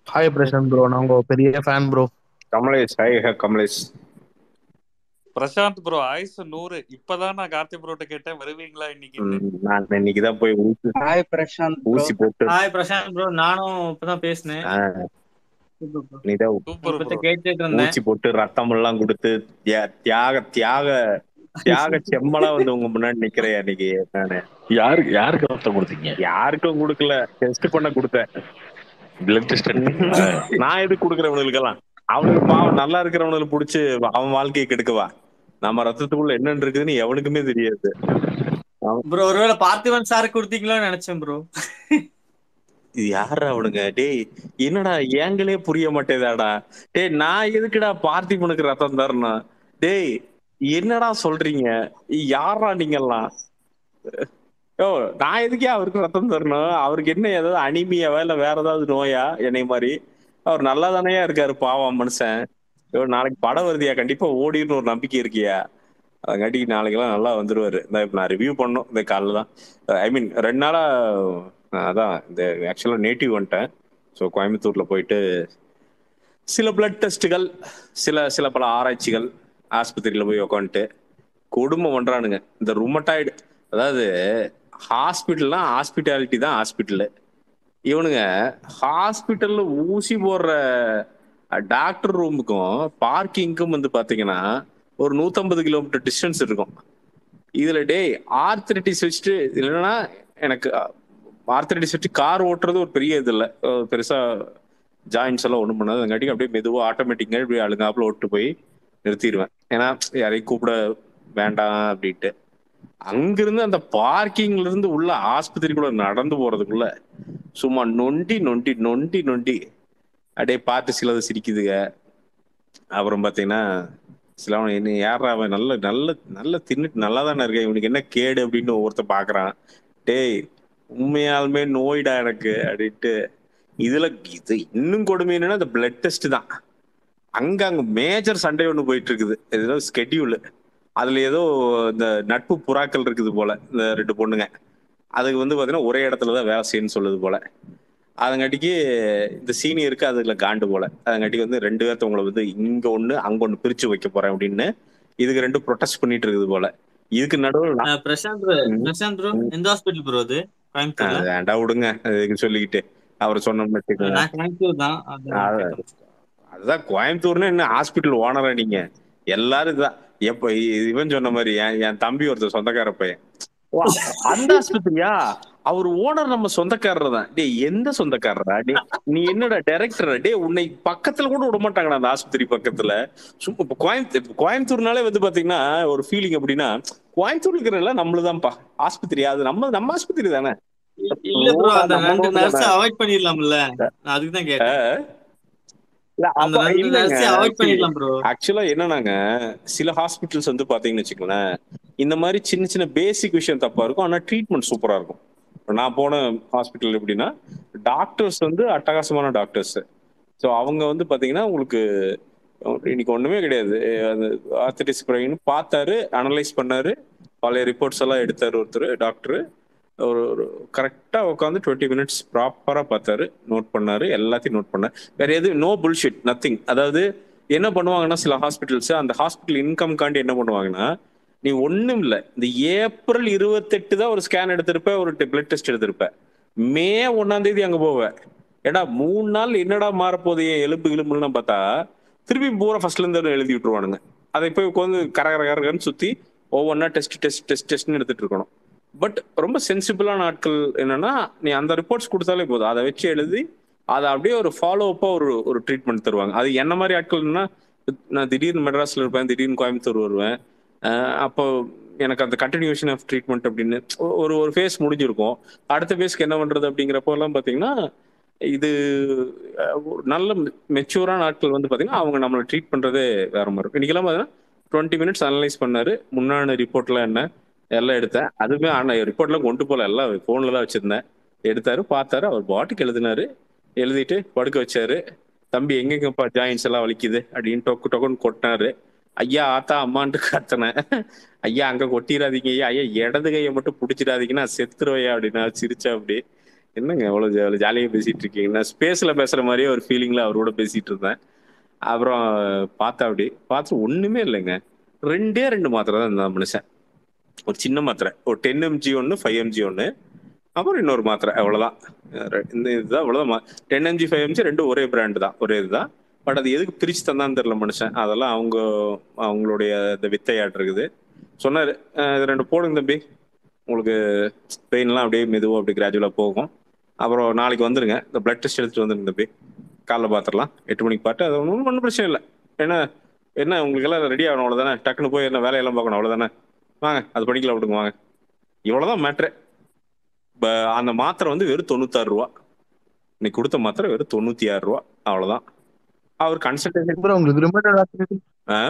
Hi Prashanth bro நான் உங்க பெரிய fan bro Kamalesh hi Kamalesh Prashanth bro ஆயுசு நூறு இப்பதான் நான் கார்த்தி ப்ரோட்ட கேட்டேன் வருவீங்களா இன்னைக்கு ம், நான் இன்னைக்கு தான் போய் ஊசி ஹாய் பிரசாந்த் bro. ஊசி போட்டு ஹாய் பிரசாந்த் ப்ரோ நானும் இப்பதான் பேசினேன் ஆ, Super bro. நீதான் சூப்பர் இப்பதான் ப்ரோ கேட்டுட்டு இருந்தேன் ஊசி போட்டு ரத்தம் எல்லாம் கொடுத்து தியா- தியாக தியாக தியாக செம்மலா வந்து உங்க முன்னாடி நிக்கிறேன் இன்னைக்கு நானு யாருக்கு யாருக்கு ரத்தம் கொடுத்தீங்க யாருக்கும் கொடுக்கல டெஸ்ட் பண்ண கொடுத்தேன் பிளட் டெஸ்ட் நான் எதுக்கு கொடுக்குறவனுக்கெல்லாம் அவனுக்கு பாவம் நல்லா இருக்கிறவனுக்கு புடிச்சு அவன் வாழ்க்கையை கெடுக்கவா நம்ம ரத்தத்துக்குள்ள என்னன்னு இருக்குதுன்னு எவனுக்குமே தெரியாது ப்ரோ ஒருவேளை பார்த்திபன் சார் கொடுத்தீங்களோன்னு நினைச்சேன் ப்ரோ இது யாரா அவனுங்க டேய் என்னடா ஏங்களே புரிய மாட்டேதாடா டேய் நான் எதுக்குடா பார்த்திபனுக்கு ரத்தம் தரணும் டேய் என்னடா சொல்றீங்க யாரா நீங்கெல்லாம் ஓ நான் எதுக்கே அவருக்கு ரத்தம் தரணும் அவருக்கு என்ன ஏதாவது அனிமியாவா இல்ல வேற ஏதாவது நோயா என்னை மாதிரி அவர் நல்லா தானேயா இருக்காரு பாவம் மனுஷன் ஐயோ நாளைக்கு படம் வருதியா கண்டிப்பா ஓடின்னு ஒரு நம்பிக்கை இருக்கியா அதங்காட்டி நாளைக்கெல்லாம் நல்லா வந்துருவாரு இந்த இப்ப நான் ரிவ்யூ பண்ணோம் இந்த காலில் தான் ஐ மீன் ரெண்டு நாளா நான் அதான் இந்த ஆக்சுவலாக நேட்டிவ் வந்துட்டேன் ஸோ கோயம்புத்தூர்ல போயிட்டு சில பிளட் டெஸ்ட்டுகள் சில சில பல ஆராய்ச்சிகள் ஆஸ்பத்திரியில போய் உக்காந்துட்டு கொடுமை பண்றானுங்க இந்த ருமட்டாய்டு அதாவது ஹாஸ்பிட்டல்னா ஹாஸ்பிட்டாலிட்டி தான் ஹாஸ்பிட்டலு இவனுங்க ஹாஸ்பிட்டல்ல ஊசி போடுற டாக்டர் ரூமுக்கும் பார்க்கிங்க்கும் வந்து பாத்தீங்கன்னா ஒரு நூத்தம்பது கிலோமீட்டர் டிஸ்டன்ஸ் இருக்கும் இதுல டேய் ஆர்த்தரைட்டிஸ் வச்சுட்டு இல்லைன்னா எனக்கு ஆர்த்தரைட்டிஸ் வச்சு கார் ஓட்டுறது ஒரு பெரிய இது இல்லை அஹ் பெருசா ஜாயின்ஸ் எல்லாம் ஒண்ணும் பண்ணாது அதுங்காட்டி அப்படியே மெதுவா ஆட்டோமேட்டிக்கா இப்படி அழுங்காப்புல ஓட்டு போய் நிறுத்திடுவேன் ஏன்னா யாரையும் கூப்பிட வேண்டாம் அப்படின்ட்டு அங்கிருந்து அந்த பார்க்கிங்ல இருந்து உள்ள ஆஸ்பத்திரிக்குள்ள நடந்து போறதுக்குள்ள சும்மா நொண்டி நொண்டி நொண்டி நொண்டி அப்படியே பார்த்து சிலது சிரிக்குதுங்க அப்புறம் பாத்தீங்கன்னா சிலவன் என்ன யாரா அவன் நல்ல நல்ல நல்ல தின்னுட்டு நல்லா தானே இருக்கேன் இவனுக்கு என்ன கேடு அப்படின்னு ஒவ்வொருத்தன் பாக்குறான் டேய் உண்மையாலுமே நோய்டா எனக்கு அப்படின்ட்டு இதுல இது இன்னும் கொடுமை என்னன்னா இந்த பிளட் டெஸ்ட் தான் அங்க அங்க மேஜர் சண்டை ஒண்ணு போயிட்டு இருக்குது இது ஏதோ ஸ்கெட்யூல் அதுல ஏதோ இந்த நட்பு புறாக்கள் இருக்குது போல இந்த ரெண்டு பொண்ணுங்க அதுக்கு வந்து பாத்தீங்கன்னா ஒரே இடத்துல தான் வேலை செய்யணும்னு சொல்லுது போல அதங்காட்டிக்கு இந்த சீனியருக்கு அதுல காண்டு போல அதங்காட்டிக்கு வந்து ரெண்டு பேர்த்த உங்களை வந்து இங்க ஒண்ணு அங்க ஒண்ணு பிரிச்சு வைக்க போறேன் அப்படின்னு இதுக்கு ரெண்டு ப்ரொடெஸ்ட் பண்ணிட்டு இருக்குது போல இதுக்கு நடுவில் நான் அஹ் பிரசாந்த் ப்ரோ ம். பிரசாந்த் ப்ரோ எந்த ஹாஸ்பிட்டல் ப்ரோ அது கோயம்புத்தூர்ல வேண்டா விடுங்க அதுக்கு சொல்லிக்கிட்டு அவர் சொன்னோம்னு வச்சுக்கோங்க நான் கோயம்புத்தூர் தான் அதான் அது- கேட்டேன். அதுதான் கோயம்புத்தூர்னு என்ன ஹாஸ்பிட்டல் ஓனரா நீங்க எல்லாரும் இதுதான் எப்ப இ- இவன் சொன்ன மாதிரி என் என் தம்பி ஒருத்தர் சொந்தக்கார பையன் ஓ, அந்த ஆஸ்பத்திரியா அவர் ஓனர் நம்ம சொந்தக்காரர் தான் டேய் எந்த சொந்தக்காரரா டே நீ என்னடா டைரக்டரா டே உன்னை பக்கத்துல கூட விட மாட்டாங்கடா அந்த ஆஸ்பத்திரி பக்கத்துல சும்மா இப்ப கோயம்புத்தூர் இப்ப கோயம்புத்தூர்னாலே வந்து பாத்தீங்கன்னா ஒரு ஃபீலிங் அப்படின்னா கோயம்புத்தூர்ல இருக்கிற நம்மளுதான்ப்பா ஆஸ்பத்திரி அது நம்ம நம்ம ஆஸ்பத்திரி தானே இல்ல ப்ரோ அந்த நம்ம ரெண்டு ஊர்ல நர்ஸ் தானே. அவாய்ட் பண்ணிடலாம்ல நான் அதுக்கு தான் கேட்டேன் இல்ல, அந்த அப்ப ரெண்டு இல்லைங்க. நர்ஸ் அவாய்ட் பண்ணிடலாம் ப்ரோ ஆக்சுவலா என்னன்னாங்க சில ஹாஸ்பிட்டல்ஸ் வந்து பாத்தீங்கன்னு வச்சுக்கோங்களேன் இந்த மாதிரி சின்ன சின்ன பேசிக் விஷயம் தப்பா இருக்கும் ஆனா ட்ரீட்மெண்ட் சூப்பரா இருக்கும் இப்ப நான் போன ஹாஸ்பிட்டல் எப்படின்னா டாக்டர்ஸ் வந்து அட்டகாசமான டாக்டர்ஸ் ஸோ அவங்க வந்து பாத்தீங்கன்னா உங்களுக்கு இன்னைக்கு ஒண்ணுமே கிடையாது அந்த ஆர்த்தடிஸ் குறைன்னு பார்த்தாரு அனலைஸ் பண்ணாரு பழைய ரிப்போர்ட்ஸ் எல்லாம் எடுத்தாரு ஒருத்தர் டாக்டர் ஒரு ஒரு கரெக்டா உட்காந்து டுவெண்ட்டி மினிட்ஸ் ப்ராப்பரா பார்த்தாரு நோட் பண்ணாரு எல்லாத்தையும் நோட் பண்ணாரு வேற எதுவும் நோ புல்ஷிட் நத்திங் அதாவது என்ன பண்ணுவாங்கன்னா சில ஹாஸ்பிட்டல்ஸ் அந்த ஹாஸ்பிட்டல் இன்கம் காண்டி என்ன பண்ணுவாங்கன்னா நீ ஒண்ணும் இல்ல இந்த ஏப்ரல் இருபத்தெட்டு தான் ஒரு ஸ்கேன் எடுத்திருப்ப ஒரு பிளட் டெஸ்ட் எடுத்திருப்ப மே ஒன்னாம் தேதி அங்க போவ ஏடா மூணு நாள் என்னடா மாறப்போகுது என் எலும்பு எலும்புலாம் பார்த்தா திருப்பி பூரா ஃபர்ஸ்ட்ல இருந்து எழுதி விட்டுருவானுங்க அதை போய் உட்காந்து கர கர கரகரன்னு சுத்தி ஒவ்வொன்றா டெஸ்ட் டெஸ்ட் டெஸ்ட் டெஸ்ட்னு எடுத்துட்டு இருக்கணும் பட் ரொம்ப சென்சிபிளான ஆட்கள் என்னன்னா நீ அந்த ரிப்போர்ட்ஸ் கொடுத்தாலே போதும் அதை வச்சு எழுதி அதை அப்படியே ஒரு ஃபாலோ அப்பா ஒரு ஒரு ட்ரீட்மெண்ட் தருவாங்க அது என்ன மாதிரி ஆட்கள்னா நான் திடீர்னு மெட்ராஸ்ல இருப்பேன் திடீர்னு கோயம்புத்தூர் வருவேன் அஹ் அப்போ எனக்கு அந்த கண்டினியூஷன் ஆஃப் ட்ரீட்மெண்ட் அப்படின்னு ஒரு ஒரு ஃபேஸ் முடிஞ்சிருக்கும் அடுத்த ஃபேஸ்க்கு என்ன பண்றது அப்படிங்கிறப்போ எல்லாம் பாத்தீங்கன்னா இது அஹ், ஒரு நல்ல மெச்சூரான ஆட்கள் வந்து பாத்தீங்கன்னா அவங்க நம்மளை ட்ரீட் பண்றதே வேற மாதிரி இருக்கும் இன்னைக்கெல்லாம் பாத்தீங்கன்னா டுவெண்ட்டி மினிட்ஸ் அனலைஸ் பண்ணாரு முன்னாடி ரிப்போர்ட்லாம் என்ன எல்லாம் எடுத்தேன் அதுவுமே ஆனா ரிப்போர்ட்லாம் கொண்டு போல எல்லாம் போன்ல தான் வச்சிருந்தேன் எடுத்தாரு பார்த்தாரு அவர் பாட்டுக்கு எழுதினாரு எழுதிட்டு படுக்க வச்சாரு தம்பி எங்கெங்கப்பா ஜாயின்ஸ் எல்லாம் வலிக்குது அப்படின்னு டொக்கு டொக்குன்னு கொட்டினாரு ஐயா ஆத்தா அம்மான்ட்டு கத்தினேன் ஐயா அங்க கொட்டிடாதீங்க ஐயா ஐயா இடது கையை மட்டும் பிடிச்சிடாதீங்கன்னா செத்துருவையா அப்படின்னா சிரிச்சா அப்படி என்னங்க எவ்வளவு ஜா- ஜாலியா பேசிட்டு இருக்கீங்கன்னா ஸ்பேஸ்ல பேசுற மாதிரியே ஒரு ஃபீலிங்ல அவரோட பேசிட்டு இருந்தேன் அப்புறம் பார்த்தா அப்படி பார்த்து ஒண்ணுமே இல்லைங்க ரெண்டே ரெண்டு மாத்திரை தான் இருந்தா மனுஷன் ஒரு சின்ன மாத்திரை ஒரு டென் எம்ஜி ஒன்று ஃபைவ் எம்ஜி ஒன்று அப்புறம் இன்னொரு மாத்திரை அவ்வளவுதான் அஹ் இந்த இதுதான் அவ்வளவுதான் டென் எம்ஜி ஃபைவ் எம்ஜி ரெண்டும் ஒரே பிராண்டு தான் ஒரே இதுதான் பட் அது எதுக்கு பிரிச்சு தந்தான்னு தெரியல மனுஷன் அதெல்லாம் அவங்க அவங்களுடைய இந்த வித்தையாட்டு இருக்குது சொன்னாரு "அஹ் இது ரெண்டு போடுங்க தம்பி உங்களுக்கு பெயின்லாம் அப்படியே மெதுவாக அப்படி கிராஜுவலாக போகும் அப்புறம் நாளைக்கு வந்துருங்க இந்த பிளட் டெஸ்ட் எடுத்துட்டு வந்துருங்க தம்பி காலைல பார்த்துடலாம் எட்டு மணிக்கு பார்த்து அது ஒன்றும் ஒன்றும் பிரச்சனை இல்லை என்ன என்ன உங்களுக்கு எல்லாம் ரெடி ஆகணும் அவ்வளோதானே டக்குன்னு போய் என்ன வேலையெல்லாம் பார்க்கணும் அவ்வளோதானே வாங்க அது பண்ணிக்கலாம் விடுங்க வாங்க இவ்வளோதான் மேட்ரு அந்த மாத்திரை வந்து வெறும் தொண்ணூத்தாறு ரூபா இன்னைக்கு கொடுத்த மாத்திரை வெறும் தொண்ணூத்தி ஆறு ரூபா அவ்வளவுதான் அவர் கன்சல்டேஷன் ப்ரோ உங்களுக்கு ரிமோட்டட் ஆர்த்ரைட்டிஸ்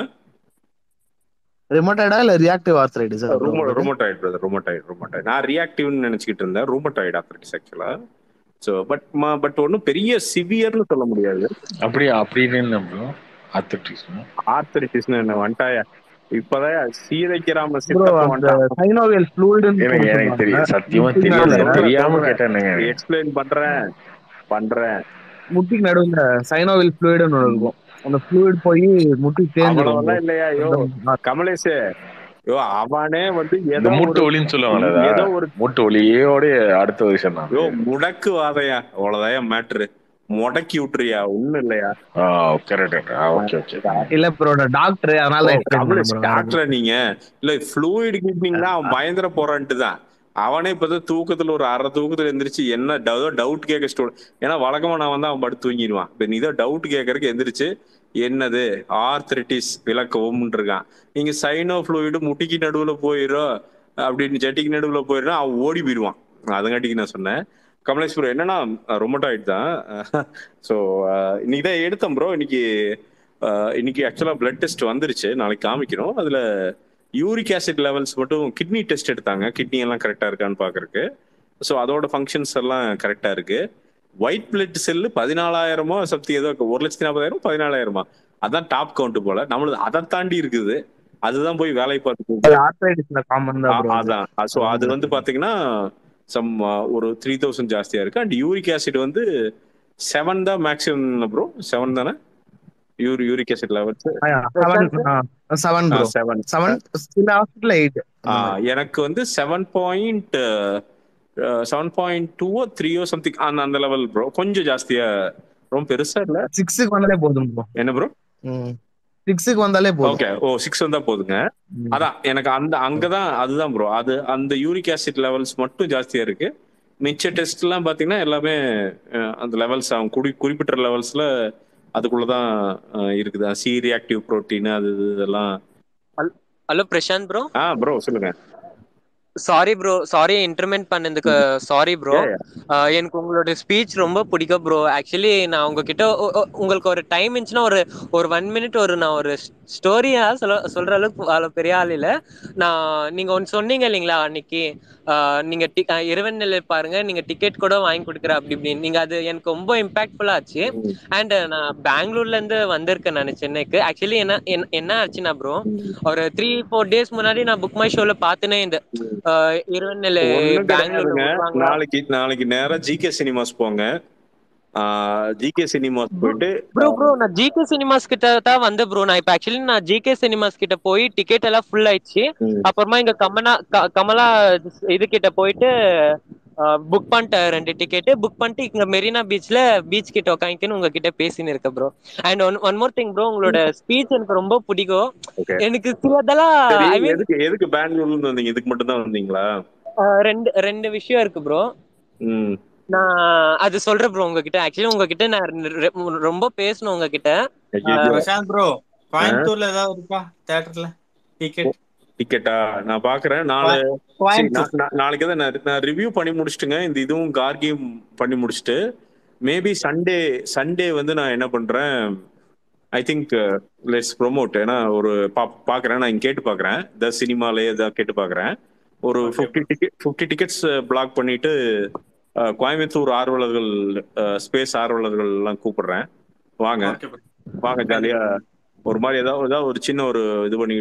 ரிமோட்டடா இல்ல ரியாக்டிவ் ஆர்த்ரைட்டிஸ் ரொம்ப ரொமோட்டாய்டு பிரதர் ரொமோட்டாய்டு ரொமோட்டாய்டு நான் ரியாக்டிவ்னு நினைச்சுக்கிட்டு இருந்தேன் ரொமோட்டாய்டு ஆர்த்தரைட்டிஸ் ஆக்சுவலா ஸோ பட் பட் ஒன்றும் பெரிய சிவியர்னு சொல்ல முடியாது அப்படியே அப்படின்னு என்ன ப்ரோ ஆர்த்தட்டிஸ் ஆர்த்தரைட்டிஸ்னு என்ன வந்துட்டாயா இப்பதான் சீதைக்கிராம ப்ரோ சித்தப்ப அந்த வந்துட்டான் சைனோவியல் ஃப்ளூயிடுன்னு எனக்கு எனக்கு தெரியும் சத்தியமா முட்டிக்கு தெரியாது நடுவுல- தெரியாம கேட்டேனுங்க எக்ஸ்பிளைன் பண்றேன் பண்றேன் முட்டிக்கு நடுவுல சைனோவியல் ஃப்ளூயிடுன்னு ஒன்று இருக்கும் அந்த ஃப்ளூயிட் போய் முட்டி தேஞ்சிடும் அவ்வளவெல்லாம் இல்லையா யோ கமலேஷ் யோ அவனே வந்து இந்த ஏதோ மூட்டு ஒரு வலின்னு சொல்லுவாங்கல்ல ஏதோ அதான். ஒரு மூட்டு வலியோட அடுத்த விஷயம் தான் யோ முடக்கு வாதையா அவ்வளவுதான் மேட்ரு முடக்கி விட்டுறியா ஒண்ணும் இல்லையா கரெக்ட் ஓகே ஓகே இல்ல ப்ரோ டாக்டர் அதனால தான் explain கமலேஷ் பண்ணேன் bro. டாக்டர் நீங்க இல்ல ஃப்ளூயிட் கிட்னிங்னா அவன் பயந்துர போறான்ட்டு தான் அவனே இப்பதான் தூக்கத்துல ஒரு அரை தூக்கத்துல எந்திரிச்சு என்ன டவுட் கேட்க ஸ்டோர் ஏன்னா வழக்கமா நான் வந்து அவன் படுத்து தூங்கிடுவான் இப்ப நீ தான் டவுட் கேட்கறதுக்கு எந்திரிச்சு என்னது ஆர்த்ரிட்டிஸ் விளக்கவும் இருக்கான் நீங்க சைனோ ஃப்ளூயிடு முட்டிக்கு நடுவுல போயிடும் அப்படின்னு ஜட்டிக்கு நடுவுல போயிடும் அவன் ஓடி போயிடுவான் அதங்காட்டிக்கு நான் சொன்னேன் கமலேஷ் ப்ரோ என்னன்னா ரொமட்டாய்டு தான் ஸோ இன்னைக்கு தான் எடுத்தேன் ப்ரோ இன்னைக்கு அஹ், இன்னைக்கு ஆக்சுவலா பிளட் டெஸ்ட் வந்துருச்சு நாளைக்கு காமிக்கிறோம் அதுல யூரிக் ஆசிட் லெவல்ஸ் மட்டும் கிட்னி டெஸ்ட் எடுத்தாங்க கிட்னி எல்லாம் கரெக்டா இருக்கான்னு பாக்குறதுக்கு ஸோ அதோட ஃபங்க்ஷன்ஸ் எல்லாம் கரெக்டா இருக்கு ஒயிட் பிளட் செல்லு பதினாலாயிரமோ சப்தி ஏதோ இருக்கு. ஒரு லட்சத்தி நாற்பதாயிரம் பதினாலாயிரமா அதான் டாப் கவுண்ட் போல நம்மளது அதை தாண்டி இருக்குது அதுதான் போய் வேலையை பார்த்து அது ஆர்த்ரைட்டிஸ்ல காமன் தான் bro. அதான் ஸோ அது வந்து பாத்தீங்கன்னா சம் ஒரு த்ரீ தௌசண்ட் ஜாஸ்தியா இருக்கு அண்ட் யூரிக் ஆசிட் வந்து செவன் தான் மேக்ஸிமம் ப்ரோ செவன் தானே uri uric acid levels seven bro seven seven சில ஹாஸ்பிட்டல் எயிட் எனக்கு வந்து செவன் பாயிண்ட் செவன் பாயிண்ட் டூவோ த்ரீயோ சம்திங் அந்த அந்த லெவல் ப்ரோ கொஞ்சம் ஜாஸ்தியா ரொம்ப பெருசா இல்ல சிக்ஸுக்கு வந்தாலே போதும் ப்ரோ என்ன ப்ரோ சிக்ஸுக்கு வந்தாலே போதும் ஓகே ஓ சிக்ஸ் வந்தா போதுங்க ம். அதான் எனக்கு அந்த அங்கதான் அதுதான் ப்ரோ அது அந்த யூரிக் ஆசிட் லெவல்ஸ் மட்டும் ஜாஸ்தியா இருக்கு மிச்ச டெஸ்ட் எல்லாம் பாத்தீங்கன்னா எல்லாமே அஹ், அந்த லெவல்ஸ் அவன் குறி குறிப்பிட்ட லெவல்ஸ்ல அதுக்குள்ளதான் அஹ், இருக்குது சி ரியாக்டிவ் புரோட்டீன் அது இது இதெல்லாம் ஹலோ பிரசாந்த் ப்ரோ ஆ ப்ரோ சொல்லுங்க சாரி ப்ரோ சாரி இன்டர்மெண்ட் பண்ணதுக்கு சாரி ப்ரோ Yeah, எனக்கு உங்களோட ஸ்பீச் ரொம்ப பிடிக்கும் ப்ரோ ஆக்சுவலி நான் உங்ககிட்ட ஒ- ஒ- உங்களுக்கு ஒரு டைம் இருந்துச்சுன்னா ஒரு ஒரு ஒன் மினிட் ஒரு நான் ஒரு ஸ்டோரியா சொல்ல சொல்ற அளவுக்கு அவ்வளவு பெரிய ஆள் இல்ல நான் நீங்க ஒன்னு சொன்னீங்க இல்லைங்களா அன்னைக்கு ஆஹ் நீங்க டி- ஆஹ் இறைவன் நிலை பாருங்க நீங்க டிக்கெட் கூட வாங்கி கொடுக்குற அப்படி இப்படின்னு நீங்க அது எனக்கு ரொம்ப இம்பாக்ட்ஃபுல்லா ஆச்சு ம். அண்ட் நான் பெங்களூர்ல இருந்து வந்திருக்கேன் நான் சென்னைக்கு ஆக்சுவலி என்ன என்ன- என்ன ஆச்சுன்னா ப்ரோ ஒரு த்ரீ ஃபோர் டேஸ் முன்னாடி நான் புக் மை ஷோல பார்த்தனே இந்த ஆஹ் இறைவன் நிலை ஒண்ணும் பெங்களூர்ல கிடையாதுங்க விடுவாங்களா? நாளைக்கு நாளைக்கு நேரா ஜிகே சினிமாஸ் போங்க ஜிகே சினிமாஸ் போயிட்டு ப்ரோ ப்ரோ நான் ஜிகே சினிமாஸ் கிட்ட தான் வந்தேன் ப்ரோ நான் இப்ப ஆக்சுவலி நான் ஜிகே சினிமாஸ் கிட்ட போய் டிக்கெட் எல்லாம் ஃபுல் ஆயிடுச்சு ம். அப்புறமா இங்க கமலா க- கமலா இது கிட்ட போயிட்டு புக் பண்ணிட்டேன் ரெண்டு டிக்கெட் புக் பண்ணிட்டு இங்க மெரினா பீச்ல பீச் கிட்ட உட்காந்துன்னு உங்ககிட்ட பேசின்னு இருக்கேன் bro and one one more thing bro உங்களோட ஸ்பீச் எனக்கு ரொம்ப பிடிக்கும் Okay. எனக்கு சிலதெல்லாம் சரி ஐ மீன் எதுக்கு எதுக்கு பெங்களூர்ல இருந்து வந்தீங்க இதுக்கு மட்டும் தான் வந்தீங்களா ரெண்டு ரெண்டு விஷயம் இருக்கு ப்ரோ ம் நான் அது சொல்றேன் ப்ரோ உங்ககிட்ட ஆக்சுவலி உங்ககிட்ட நான் ரெ- ரெ- ரொம்ப பேசணும் உங்ககிட்ட ஐயோ. பிரசாந்த் ப்ரோ கோயம்புத்தூர்ல ஏதாவது இருக்கா தியேட்டர்ல டிக்கெட் டிக்கெட்டா நான் பாக்குறேன் நாளை சரி, கோயம்புத்தூர் நா- நா- நாளைக்கு தான் நான் நான் ரிவ்யூ பண்ணி முடிச்சிட்டுங்க இந்த இதுவும் கார்கியும் பண்ணி முடிச்சுட்டு மேபி சண்டே சண்டே வந்து நான் என்ன பண்றேன் ஐ திங்க் லெட்ஸ் ப்ரோமோட் ஏன்னா ஒரு பா பாக்குறேன் நான் இங்க கேட்டு பாக்குறேன் த சினிமாலே ஏதாவது கேட்டு பாக்குறேன் ஒரு fifty ticket fifty tickets black பண்ணிட்டு அஹ், கோயம்புத்தூர் ஆர்வலர்கள் ஸ்பேஸ் ஆர்வலர்கள் எல்லாம் கூப்பிடுறேன் வாங்க ஓகே வாங்க ஜாலியா ஒரு மாதிரி ஏதாவது ஏதாவது ஒரு சின்ன ஒரு இது பண்ணிக்கிட்டு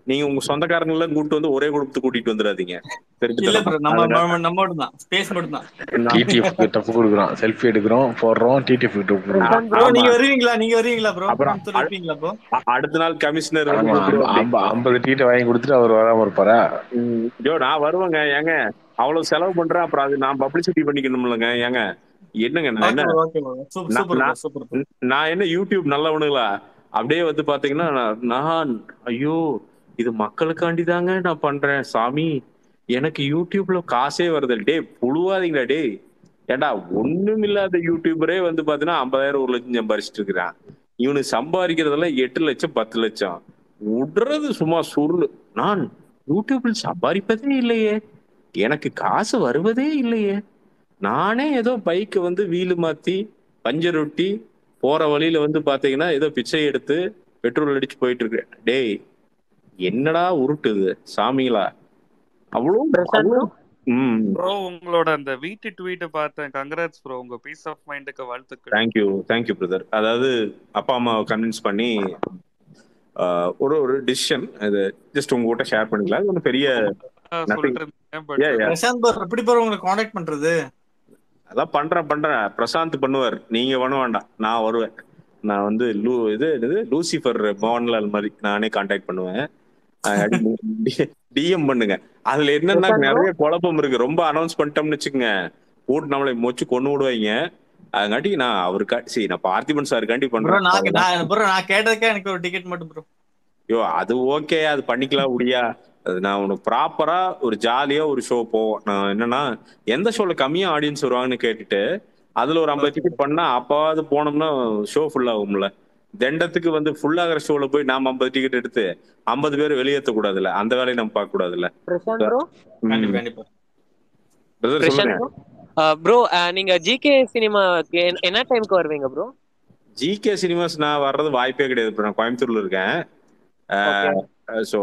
நீங்க உங்க சொந்தக்காரங்க எல்லாம் கூட்டு வந்து ஒரே குடும்பத்தை கூட்டிட்டு வந்துடாதீங்க இல்ல ப்ரோ நம்ம அதனால- நம்ம நம்ம மட்டும் தான் ஸ்பேஸ் மட்டும் தான் டிடிஎஃப் டப்பு கொடுக்குறோம் செல்ஃபி எடுக்கிறோம் போடுறோம் டிடிஎஃப் டப்பு கொடுக்குறோம் ப்ரோ ஆமா. நீங்க வருவீங்களா நீங்க வருவீங்களா ப்ரோ அப்புறம் இருப்பீங்களா ப்ரோ அ- அடுத்த நாள் கமிஷனர் வந்து ஆமா கூப்பிடுவாரு. ஐம்ப- ஐம்பது டீட்டை வாங்கி கொடுத்துட்டு அவர் வராம இருப்பாரா ம், ஐயோ நான் வருவேங்க ஏங்க அவ்வளவு செலவு பண்றேன் அப்புறம் அது நான் பப்ளிசிட்டி பண்ணிக்கணும்லங்க ஏங்க என்னங்க நான் என்ன ஓகே ப்ரோ சூப்பர் நான்- சூப்பர் நான்- சூப்பர் நான் என்ன யூடியூப் நல்லவனுங்களா அப்படியே வந்து பாத்தீங்கன்னா நான்- நான் ஐயோ இது மக்களுக்காண்டி தாங்க நான் பண்றேன் சாமி எனக்கு யூடியூப்ல காசே வருது டேய் புழுவாதீங்களா டேய் ஏண்டா ஒண்ணும் இல்லாத யூடியூபரே வந்து பாத்தீங்கன்னா ஐம்பதாயிரம் ஒரு லட்சம் சம்பாரிச்சிட்டு இருக்கிறான் இவனுக்கு சம்பாதிக்கிறதெல்லாம் எட்டு லட்சம் பத்து லட்சம் விடுறது சும்மா சுருள் நான் யூடியூபில் சம்பாதிப்பதே இல்லையே எனக்கு காசு வருவதே இல்லையே நானே ஏதோ பைக்கை வந்து வீலு மாத்தி பஞ்சர் ஒட்டி போற வழியில வந்து பாத்தீங்கன்னா ஏதோ பிச்சை எடுத்து பெட்ரோல் அடிச்சு போயிட்டு இருக்கேன் டேய் என்னடா உருட்டுது சாமிங்களா அவ்வளோ பிரசாந்த் bro? ம் ப்ரோ உங்களோட அந்த வீட்டு ட்வீட் பார்த்தேன் கங்க்ராட்ஸ் ப்ரோ உங்க பீஸ் ஆஃப் மைண்டுக்கு வாழ்த்துக்கள் தேங்க்யூ தேங்க்யூ பிரதர் அதாவது அப்பா அம்மாவை கன்வின்ஸ் பண்ணி ஆஹ், ஒரு ஒரு டிசிஷன் இது ஜஸ்ட் உங்ககிட்ட ஷேர் பண்ணிக்கலாம் இது ஒன்றும் பெரிய சொல்லிட்டு இருந்தேன் but Yeah, yeah. Prashanth bro எப்படி ப்ரோ உங்களை காண்டாக்ட் பண்றது அதான் பண்றேன் பண்றேன் பிரசாந்த் பண்ணுவார் நீங்க பண்ண வேண்டாம் நான் வருவேன் நான் வந்து லூ இது இது லூசிஃபர் மோகன்லால் மாதிரி நானே காண்டாக்ட் பண்ணுவேன் டிஎம் பண்ணுங்க அதுல என்னன்னா பிரசாந்த் bro? நிறைய குழப்பம் இருக்கு ரொம்ப அனௌன்ஸ் பண்ணிட்டோம்னு வச்சுக்கோங்க கூட்டு நம்மளை மொச்சு கொண்டு விடுவாங்க அதுங்காட்டி நான் அவருக்கா சரி நான் பார்த்திபன் சாருக்காண்டி ப்ரோ பண்றேன் நான் நான் ப்ரோ நான் கேட்டதுக்கே எனக்கு ஒரு டிக்கெட் மட்டும் ப்ரோ ஐயோ அது ஓகே அது பண்ணிக்கலாம் முடியா அது நான் உனக்கு ப்ராப்பரா ஒரு ஜாலியா ஒரு ஷோ போவோம் நான் என்னன்னா எந்த ஷோல கம்மியா ஆடியன்ஸ் வருவாங்கன்னு கேட்டுட்டு அதுல ஒரு ஐம்பது டிக்கெட் பண்ணா அப்பாவது போனோம்னா ஷோ ஃபுல் ஆகும்ல தண்டத்துக்கு வந்து ஃபுல் ஆகிற ஷோல போய் நாம ஐம்பது டிக்கெட் எடுத்து ஐம்பது பேர் வெளியேற்ற கூடாதுல்ல அந்த வேலையை நம்ம பார்க்க கூடாதுல்ல பிரசாந்த் ப்ரோ கண்டிப்பா கண்டிப்பா பிரதர் பிரசாந்த் சொல்லுங்க ப்ரோ ப்ரோ நீங்க ஜிகே சினிமாக்கு என்ன டைம்க்கு வருவீங்க ப்ரோ ஜிகே சினிமாஸ் நான் வர்றது வாய்ப்பே கிடையாது இப்ப நான் கோயம்புத்தூர்ல இருக்கேன் ஸோ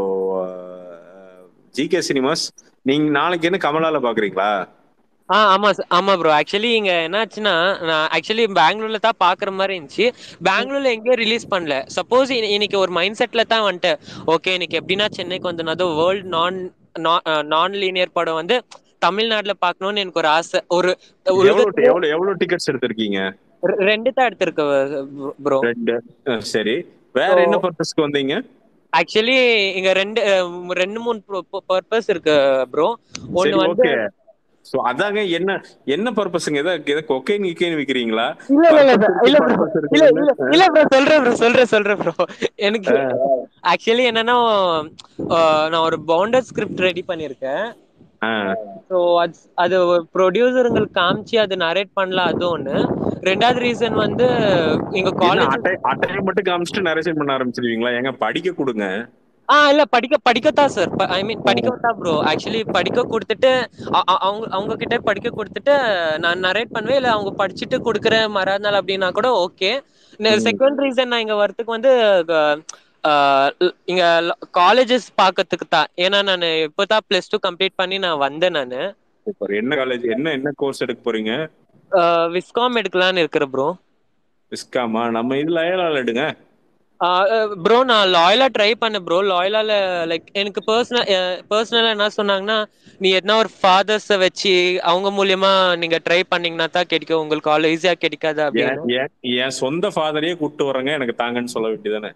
ஜிகே சினிமாஸ் நீங்க நாளைக்கு என்ன கமலால பாக்குறீங்களா ஆ ஆமா sir. ஆமா ப்ரோ ஆக்சுவலி இங்க என்னாச்சுன்னா நான் ஆக்சுவலி பெங்களூர்ல தான் பாக்குற மாதிரி இருந்துச்சு பெங்களூர்ல எங்கேயும் ரிலீஸ் பண்ணல சப்போஸ் இன்னைக்கு ஒரு மைண்ட் செட்ல தான் வந்துட்டு ஓகே இன்னைக்கு எப்படின்னா சென்னைக்கு வந்து வேர்ல்ட் நான் நான் லீனியர் படம் வந்து தமிழ்நாட்டுல பார்க்கணும்னு எனக்கு ஒரு ஆசை ஒரு எவ்வளவு உலகத்துல எவ்வளவு எவ்வளவு டிக்கெட்ஸ் எடுத்திருக்கீங்க ரெ- ரெண்டு தான் எடுத்திருக்கு ப்ரோ ரெண்டு அஹ் சரி வேற என்ன பர்பஸ்க்கு வந்தீங்க ஆக்சுவலி இங்க ரெண்டு அஹ், ரெண்டு மூணு பர்பஸ் இருக்கு ப்ரோ ஒன்னு சரி வந்து ஓகே சோ அதாங்க என்ன என்ன பர்பஸ்ங்க ஏதோ ஏதோ கொக்கைன் கிக்கைன் விக்கிறீங்களா இல்ல இல்ல இல்ல Purpose இல்ல இருக்கு, bro. purpose இல்ல இருக்குன்னு. இல்ல இல்ல ப்ரோ சொல்றேன் ப்ரோ சொல்றேன் சொல்றேன் ப்ரோ எனக்கு ஆக்சுவலி என்னன்னா அஹ், நான் ஒரு பவுண்டர் ஸ்கிரிப்ட் ரெடி பண்ணிருக்கேன் ஆஹ் ஸோ அது அது ப்ரொடியூசருங்களுக்கு காமிச்சு அது நரேட் பண்ணலாம் அது ஒண்ணு ரெண்டாவது ரீசன் வந்து எங்க என்ன காலேஜ் அட்டை அட்டையை மட்டும் காமிச்சிட்டு நரேஷன் பண்ண ஆரம்பிச்சிருவீங்களா ஏங்க படிக்க கொடுங்க ஆ இல்ல படிக்க படிக்கத்தான் சார் ஐ மீன் படிக்கத்தான் ப்ரோ ஆக்சுவலி படிக்க கொடுத்துட்டு அ- அ- அவங்க அவங்க கிட்ட படிக்க கொடுத்துட்டு நான் நரேட் பண்ணுவேன் இல்ல அவங்க படிச்சுட்டு கொடுக்குறேன் மறுநாள் அப்படின்னா கூட ஓகே செகண்ட் ரீசன் நான் இங்க வரதுக்கு வந்து க- ஆஹ் இங்க காலேஜஸ் பார்க்கறதுக்கு தான் ஏன்னா நான் இப்போதான் பிளஸ் டூ கம்ப்ளீட் பண்ணி நான் வந்தேன் நான் சூப்பர் என்ன காலேஜ் என்ன என்ன கோர்ஸ் எடுக்க போறீங்க விஸ்காம் எடுக்கலாம்னு இருக்கிறேன் ப்ரோ விஸ்காமா நம்ம இதுல ஏழாள் எடுங்க ப்ரோ நான் லாயலா ட்ரை பண்ணேன் ப்ரோ லாயலால லைக் எனக்கு பர்சனல் பர்சனலா என்ன சொன்னாங்கன்னா நீ என்ன ஒரு ஃபாதர்ஸ வச்சு அவங்க மூலியமா நீங்க ட்ரை பண்ணீங்கன்னா தான் கிடைக்கும் உங்களுக்கு அவ்வளவு ஈஸியா கிடைக்காது என் அப்படின்னு என்- என் சொந்த ஃபாதரையே கூப்பிட்டு வர்றேங்க எனக்கு தாங்கன்னு சொல்ல வேண்டியதானே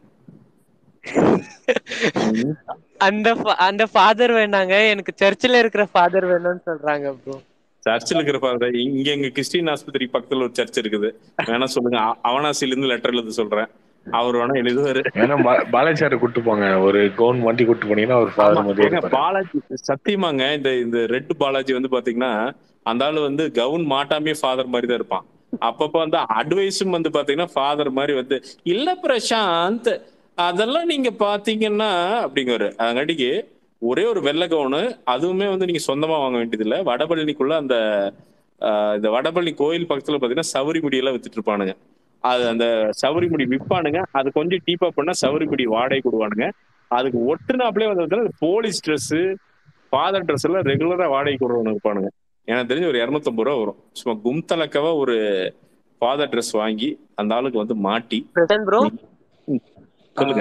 அந்த fa- அந்த ஃபாதர் வேணாங்க எனக்கு சர்ச்சில் இருக்கிற ஃபாதர் வேணும்னு சொல்றாங்க ப்ரோ சர்ச்சில் இருக்கிற ஃபாதர் இங்க எங்க கிறிஸ்டின் ஆஸ்பத்திரி பக்கத்துல ஒரு சர்ச் இருக்குது வேணா சொல்லுங்க அ- அவனாசில இருந்து லெட்டர் எழுத சொல்றேன் அவர் வேணா எழுதுவாரு ஏன்னா பா- பாலாஜியாரை கூட்டு போங்க ஒரு கவுன் வண்டி கூட்டு போனீங்கன்னா ஒரு ஆமா, ஃபாதர் மாதிரி ஏங்க, இருப்பாரு பாலாஜி சத்தியமாங்க இந்த இந்த ரெட் பாலாஜி வந்து பாத்தீங்கன்னா அந்த ஆளு வந்து கவுன் மாட்டாமே ஃபாதர் மாதிரி தான் இருப்பான் அப்பப்ப வந்து அட்வைஸும் வந்து பாத்தீங்கன்னா ஃபாதர் மாதிரி வந்து இல்ல பிரசாந்த் அதெல்லாம் நீங்க பாத்தீங்கன்னா அப்படிங்கிற அதங்காட்டிக்கு ஒரே ஒரு வெள்ளை கவுனு அதுவுமே வந்து நீங்க சொந்தமா வாங்க வேண்டியது இல்ல வடபழனிக்குள்ள அந்த ஆஹ், இந்த வடபழனி கோயில் பக்கத்துல பாத்தீங்கன்னா சவுரி முடியெல்லாம் வித்துட்டு இருப்பானுங்க அது அந்த சவுரி முடி விற்பானுங்க அது கொஞ்சம் டீப்பா பண்ணா சவுரி முடி வாடகை கொடுவானுங்க அதுக்கு ஒட்டுனாப்லயே வந்து போலீஸ் ட்ரெஸ் ஃபாதர் ட்ரெஸ் எல்லாம் ரெகுலரா வாடகைக்கு விடுறவங்க இருப்பானுங்க எனக்கு தெரிஞ்சு ஒரு இரநூத்தம்பது ரூபா வரும் சும்மா கும்தலக்கவா ஒரு ஃபாதர் ட்ரெஸ் வாங்கி அந்த ஆளுக்கு வந்து மாட்டி பிரசன்ட் ப்ரோ சொல்லுங்க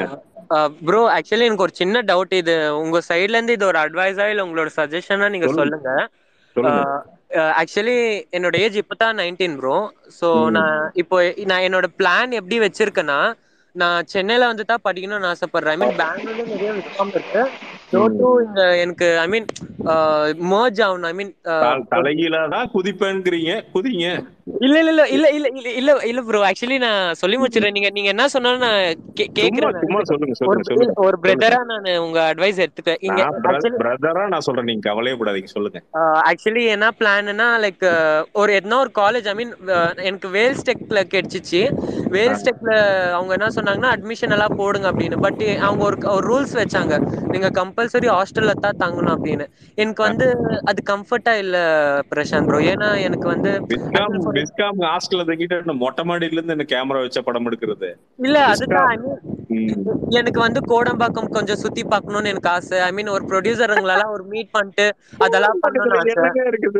ப்ரோ ஆக்சுவலி எனக்கு ஒரு சின்ன டவுட் இது உங்க சைடுல இருந்து இது ஒரு அட்வைஸா இல்ல உங்களோட சஜஷனா நீங்க சொல்லுங்க. சொல்லுங்க சொல்லுங்க ஆக்சுவலி என்னோட ஏஜ் இப்பதான் நைன்டீன் ப்ரோ ஸோ ம். நான் இப்போ நான் என்னோட பிளான் எப்படி வச்சிருக்கேன்னா நான் சென்னையில வந்து தான் படிக்கணும்னு ஆசைப்படுறேன் ஐ மீன் பெங்களூர்ல நிறைய விஸ்காம் இருக்கு ஸோ ம். டூ இங்க எனக்கு ஐ மீன் மர்ஜ் ஆகணும் ஐ மீன் தா- தலைகீழாதான் குதிப்பேங்கிறீங்க குதிங்க இல்ல இல்ல இல்ல இல்ல இல்ல இல்ல இல்ல இல்ல ப்ரோ ஆக்சுவலி நான் சொல்லி முடிச்சிடுறேன் நீங்க நீங்க என்ன சொன்னாலும் நான் கே- சும்மா கேக்குறேன் சும்மா நான். சொல்லுங்க ஒரு சொல்லுங்க சொல்லுங்க இல்ல, ஒரு பிரதரா நான் உங்க அட்வைஸ் எடுத்துக்கிறேன் இங்க நான் ஆக்சுவலி பிரதரா நான் சொல்றேன் நீங்க கவலையப்படாதீங்க சொல்லுங்க ஆக்சுவலி என்ன பிளான்னா லைக் ஒரு எதனா ஒரு காலேஜ் ஐ மீன் எனக்கு வேல்ஸ் டெக்ல கிடைச்சிச்சு வேல்ஸ் டெக்ல அவங்க என்ன சொன்னாங்கன்னா அட்மிஷன் எல்லாம் போடுங்க அப்படின்னு பட் அவங்க ஒரு ஒரு ரூல்ஸ் வச்சாங்க நீங்க கம்பல்சரி ஹாஸ்டல்ல தான் தங்கணும் அப்படின்னு எனக்கு வந்து அது கம்ஃபர்ட்டா இல்ல பிரசாந்த் ப்ரோ ஏன்னா எனக்கு வந்து விஸ்காம் விஸ்காம் ஹாஸ்டல்ல தங்கிட்டு என்ன மொட்டை மாடியில இருந்து என்ன கேமரா வச்ச படம் எடுக்கிறது இல்ல அதுதான் I mean, ம். எனக்கு வந்து கோடம்பாக்கம் கொஞ்சம் சுத்தி பார்க்கணும்னு எனக்கு ஆசை ஐ மீன் ஒரு ப்ரொடியூசருங்களெல்லாம் ஒரு மீட் பண்ணிட்டு அதெல்லாம் பண்ணணும்னு ஆசை என்னங்க இருக்குது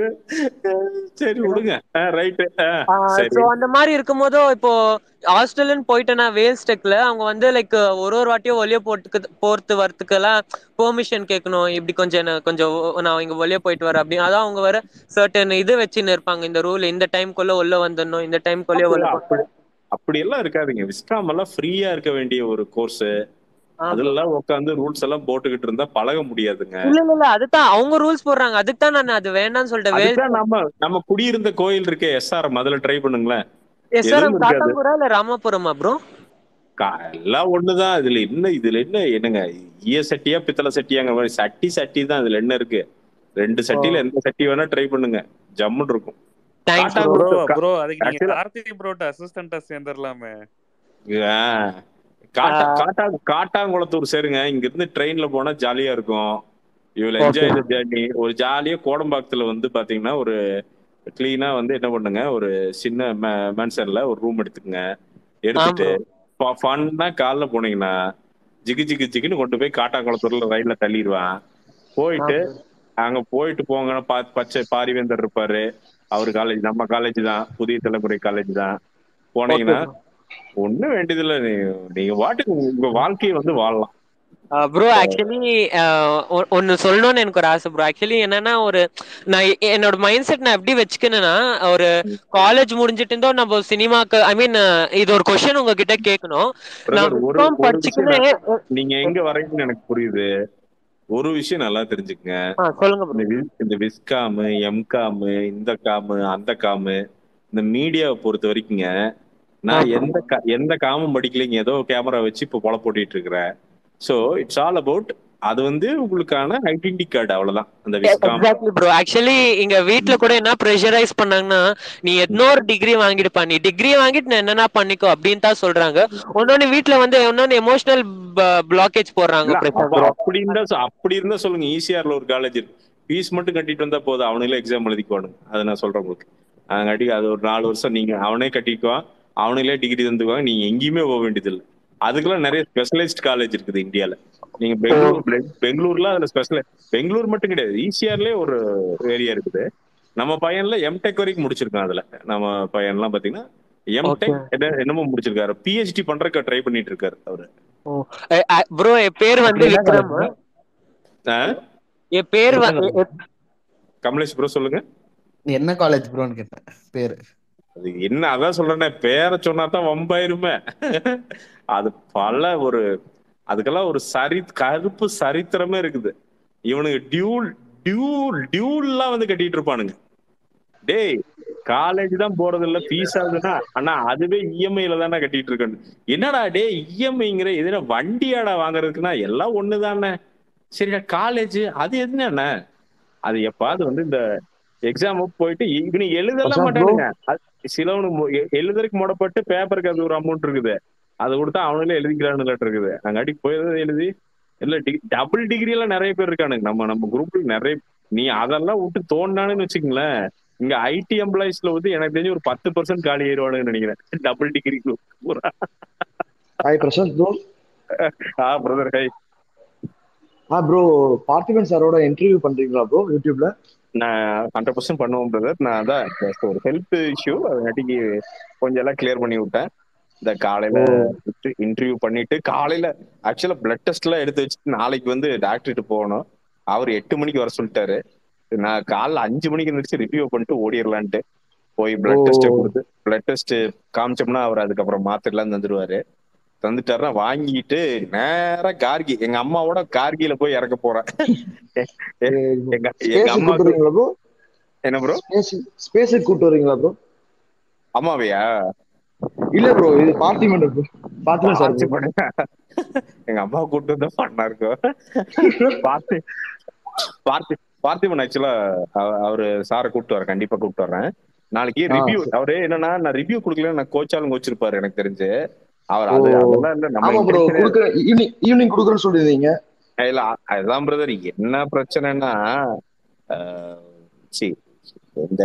சரி விடுங்க ரைட்டு சரி சோ அந்த மாதிரி இருக்கும்போதோ இப்போ ஹாஸ்டல்னு போயிட்டேன்னா வேல்ஸ் டெக்ல அவங்க வந்து லைக் ஒரு ஒரு வாட்டியும் ஒளிய போட்டுக்கு போறது வரத்துக்கெல்லாம் பெர்மிஷன் கேட்கணும் இப்படி கொஞ்சம் என்ன கொஞ்சம் ஒ- நான் இங்க வெளியே போயிட்டு வரேன் அப்படி அதான் அவங்க வர சர்டன் இது வச்சுன்னு இருப்பாங்க இந்த ரூல் இந்த டைம்குள்ள உள்ள வந்துடணும் இந்த டைம்குள்ளே உள்ள போ- அப்படி அப்படி எல்லாம் இருக்காதீங்க விஸ்காம் எல்லாம் ஃப்ரீயா இருக்க வேண்டிய ஒரு கோர்ஸ் ஆ. அதெல்லாம் உட்காந்து ரூல்ஸ் எல்லாம் போட்டுக்கிட்டு இருந்தா பழக முடியாதுங்க இல்ல இல்ல இல்ல அதுதான் அவங்க ரூல்ஸ் போடுறாங்க அதுக்கு தான் நான் அது வேண்டாம்னு சொல்லிட்டேன் வேல் அதுதான் நம்ம நம்ம குடியிருந்த கோயில் இருக்கே எஸ்ஆர் முதல்ல ட்ரை பண்ணுங்களேன் எஸ்ஆர்எம் எதுவும் இருக்காது. காட்டாங்குரா இல்ல ராமாபுரமா ப்ரோ கா- எல்லாம் ஒண்ணுதான் இதுல என்ன இதுல என்ன என்னங்க ஈய சட்டியா பித்தளை சட்டியாங்கிற மாதிரி சட்டி சட்டி தான் இதுல என்ன இருக்கு ரெண்டு சட்டியில எந்த சட்டி வேணா ட்ரை பண்ணுங்க ஜம்முன்னு இருக்கும் தேங்க்ஸ் காட்டா- ப்ரோ ப்ரோ கா- ப்ரோ அதுக்கு நீங்க actually- கார்த்திக் ப்ரோட்ட அசிஸ்டண்டா சேர்ந்துடலாமே ஆ. காட்டா காட்டா காட்டாங்குளத்தூர் சேருங்க இங்க இருந்து ட்ரெயின்ல போனா ஜாலியா இருக்கும் you will enjoy the journey ஒரு ஜாலியா கோடம்பாக்கத்துல வந்து பாத்தீங்கன்னா ஒரு கிளீனா வந்து என்ன பண்ணுங்க ஒரு சின்ன மேன்சன்ல ஒரு ரூம் எடுத்துக்கங்க எடுத்துட்டு ஃபன்னா காலைல போனீங்கன்னா ஜிகு ஜிகு ஜிகுன்னு கொண்டு போய் காட்டாங்குளத்தூர்ல ரயில்ல தள்ளிடுவான் போயிட்டு அங்க போயிட்டு போங்க பா- பச்சை பாரிவேந்தர் இருப்பாரு அவர் காலேஜ் நம்ம காலேஜ் தான் புதிய தலைமுறை காலேஜ் தான் போனீங்கன்னா ஒண்ணும் வேண்டியதில்ல நீ- நீங்க வாட்டுக்கு உங்க வாழ்க்கையை வந்து வாழலாம் ப்ரோ ஆக்சுவலி ஒன்னு சொல்லணும்னு எனக்கு ஒரு ஆசை ப்ரோ ஆக்சுவலி என்னன்னா ஒரு நான் எ- என்னோட மைண்ட் செட் நான் எப்படி வச்சுக்கணும்னா ஒரு காலேஜ் முடிஞ்சிட்டு இருந்தோ நம்ம சினிமாக்கு ஐ மீன் இது ஒரு கொஸ்டின் உங்ககிட்ட கேட்கணும் நான் Brother, ஒரு பிகாம் ஒரு படிச்சுக்கின்னு விஷயம் நீங்க எங்க வரீங்கன்னு எனக்கு புரியுது ஒரு விஷயம் நல்லா தெரிஞ்சுக்கங்க ஆ, சொல்லுங்க ப்ரோ இந்த வி- இந்த விஸ்காமு எம்காமு இந்த காமு அந்த காமு இந்த மீடியாவை பொறுத்த வரைக்குங்க நான் எந்த கா- எந்த காமும் படிக்கலைங்க ஏதோ கேமரா வச்சு இப்போ பொல போட்டுட்டு இருக்கிறேன் சோ இட்ஸ் ஆல் அபவுட் அது வந்து உங்களுக்கான ஐடென்டி கார்டு அவ்வளவுதான் அந்த விஸ்காம் எக்ஸாக்ட்லி ப்ரோ ஆக்சுவலி இங்க வீட்ல கூட என்ன ப்ரெஷரைஸ் பண்ணாங்கன்னா நீ இன்னொரு டிகிரி வாங்கிடுப்பா நீ டிகிரி வாங்கிட்டு நான் என்னென்ன பண்ணிக்கோ அப்படின்னு தான் சொல்றாங்க இன்னொன்னு வீட்ல வந்து இன்னொன்னு எமோஷனல் பிளாக்கேஜ் போடுறாங்க இல்ல, பிரசாந்த் அப்ப bro. அப்படி இருந்தா சொ- அப்படி இருந்தா சொல்லுங்க ஈசிஆர்ல ஒரு காலேஜ் இருக்கு ஃபீஸ் மட்டும் கட்டிட்டு வந்தா போதும் அவனுங்களே எக்ஸாம் எழுதிக்குவானுங்க அதை நான் சொல்றேன் உங்களுக்கு அதங்காட்டி அது ஒரு நாலு வருஷம் நீங்க அவனே கட்டிக்குவான் அவனுங்களே டிகிரி தந்துக்குவாங்க நீங்க எங்கேயுமே போக வேண்டியதில்லை அதுக்கெல்லாம் நிறைய ஸ்பெஷலைஸ்ட் காலேஜ் இருக்குது இந்தியால நீங்க பெங்களூர் பெ- பெங்களூர்ல அதுல ஸ்பெஷல் பெங்களூர் மட்டும் கிடையாது ஈசிஆர்லயே ஒரு ஏரியா இருக்குது நம்ம பையன்ல எம்டெக் வரைக்கும் முடிச்சிருக்கான் அதுல நம்ம பையன்லாம் பாத்தீங்கன்னா எம்டெக் என்னமோ முடிச்சிருக்காரு பிஹெச்டி பண்றதுக்கு ட்ரை பண்ணிட்டு இருக்காரு அவரு ப்ரோ என் பேர் வந்து என்ன விக்ரம் college ஆ? என் பேர் வ- என்ன எ- கமலேஷ் ப்ரோ சொல்லுங்க என்ன காலேஜ் ப்ரோன்னு கேட்டேன் பேரு அது என்ன அதான் சொல்றேனே பேரை சொன்னா தான் வம்பாயிருமே அது பல ஒரு அதுக்கெல்லாம் ஒரு சரி கருப்பு சரித்திரமே இருக்குது இவனுக்கு டியூல் டியூல் டியூல்லாம் வந்து கட்டிட்டு இருப்பானுங்க டேய் காலேஜ் தான் போறது இல்ல ஃபீஸ் ஆகுதுன்னா அண்ணா அதுவே இஎம்ஐல தானே கட்டிட்டு இருக்கணும் என்னடா டேய் இஎம்ஐங்கிற எதுனா வண்டியாடா வாங்குறதுக்குன்னா எல்லாம் ஒண்ணுதானே சரிடா காலேஜ் அது எதுனா அது எப்பாவது வந்து இந்த எக்ஸாம் போயிட்டு இவனு எழுதலாம் பிரசாந்த் bro. மாட்டானுங்க அது சிலவனு மு- எ- எழுதுறதுக்கு முடப்பட்டு பேப்பருக்கு அது ஒரு அமௌண்ட் இருக்குது அதை கொடுத்தா அவனுங்களே எழுதிக்கலான்னு இருக்குது அங்காட்டி போய் எதாவது எழுதி இல்ல டபுள் டிகிரி எல்லாம் நிறைய பேர் இருக்கானுங்க நம்ம நம்ம குரூப்ல நிறைய நீ அதெல்லாம் விட்டு தோண்டானுன்னு வச்சுக்கங்களேன் இங்க ஐடி எம்ப்ளாயிஸ்ல வந்து எனக்கு தெரிஞ்சு ஒரு பத்து பர்சன்ட் காலி ஏறுவானுன்னு நினைக்கிறேன் டபுள் டிகிரி பூரா ஹாய் பிரசாந்த் ப்ரோ ஆ பிரதர் ஹை ஆ ப்ரோ பார்த்திபன் சாரோட இன்டர்வியூ பண்றீங்களா ப்ரோ யூடியூப்ல நான் ஹண்ட்ரட் பர்சன்ட் பண்ணுவோம் பிரதர் நான் அதான் just ஒரு ஹெல்த் இஷ்யூ அதனாட்டிக்கு கொஞ்சம் எல்லாம் கிளியர் பண்ணி விட்டேன் இந்த காலையில இன்டர்வியூ பண்ணிட்டு காலையில ஆக்சுவலா பிளட் டெஸ்ட் எல்லாம் எடுத்து வச்சுட்டு நாளைக்கு வந்து டாக்டர்கிட்ட போகணும் அவர் எட்டு மணிக்கு வர சொல்லிட்டாரு நான் காலைல அஞ்சு மணிக்கு இருந்துச்சு ரிவ்யூ பண்ணிட்டு ஓடிடலான்ட்டு போய் பிளட் டெஸ்ட் கொடுத்து பிளட் டெஸ்ட் காமிச்சோம்னா அவர் அதுக்கப்புறம் மாத்திரலாம் தந்துருவாரு தந்துட்டாருன்னா வாங்கிட்டு நேரா கார்கி எங்க அம்மாவோட கார்கில போய் இறக்க போறேன் எங்க எங்க ஸ்பேஸ் அம்மா கூட்டு வரீங்களா ப்ரோ என்ன ப்ரோ ஸ்பேஸ் ஸ்பேஸுக்கு கூட்டு வரீங்களா ப்ரோ அம்மாவையா இல்ல ப்ரோ இது பார்த்திபன் ப்ரோ பார்த்திபன் சார் பார்த்து பண்ணுங்க. எங்க அம்மா கூட்டு வந்தா பண்ணா இருக்கும் பார்த்து பார்த்து பார்த்திபன் ஆக்சுவலா அவரு சாரை கூப்பிட்டு வரேன் கண்டிப்பா கூப்பிட்டு வரேன் நாளைக்கு ஆ, ரிவ்யூ சரி. அவரு என்னன்னா நான் ரிவ்யூ கொடுக்கல நான் கோச்சாலும் கோச்சிருப்பாரு எனக்கு தெரிஞ்சு அவர் அது ஓ. அதெல்லாம் இல்ல நம்ம ஆமா ப்ரோ intention குடுக்குறேன் ஈவினிங் ஈவினிங் குடுக்குறேன்னு சொல்லிருந்தீங்க இல்ல அதுதான் பிரதர் என்ன பிரச்சனைன்னா ஆஹ், சி இந்த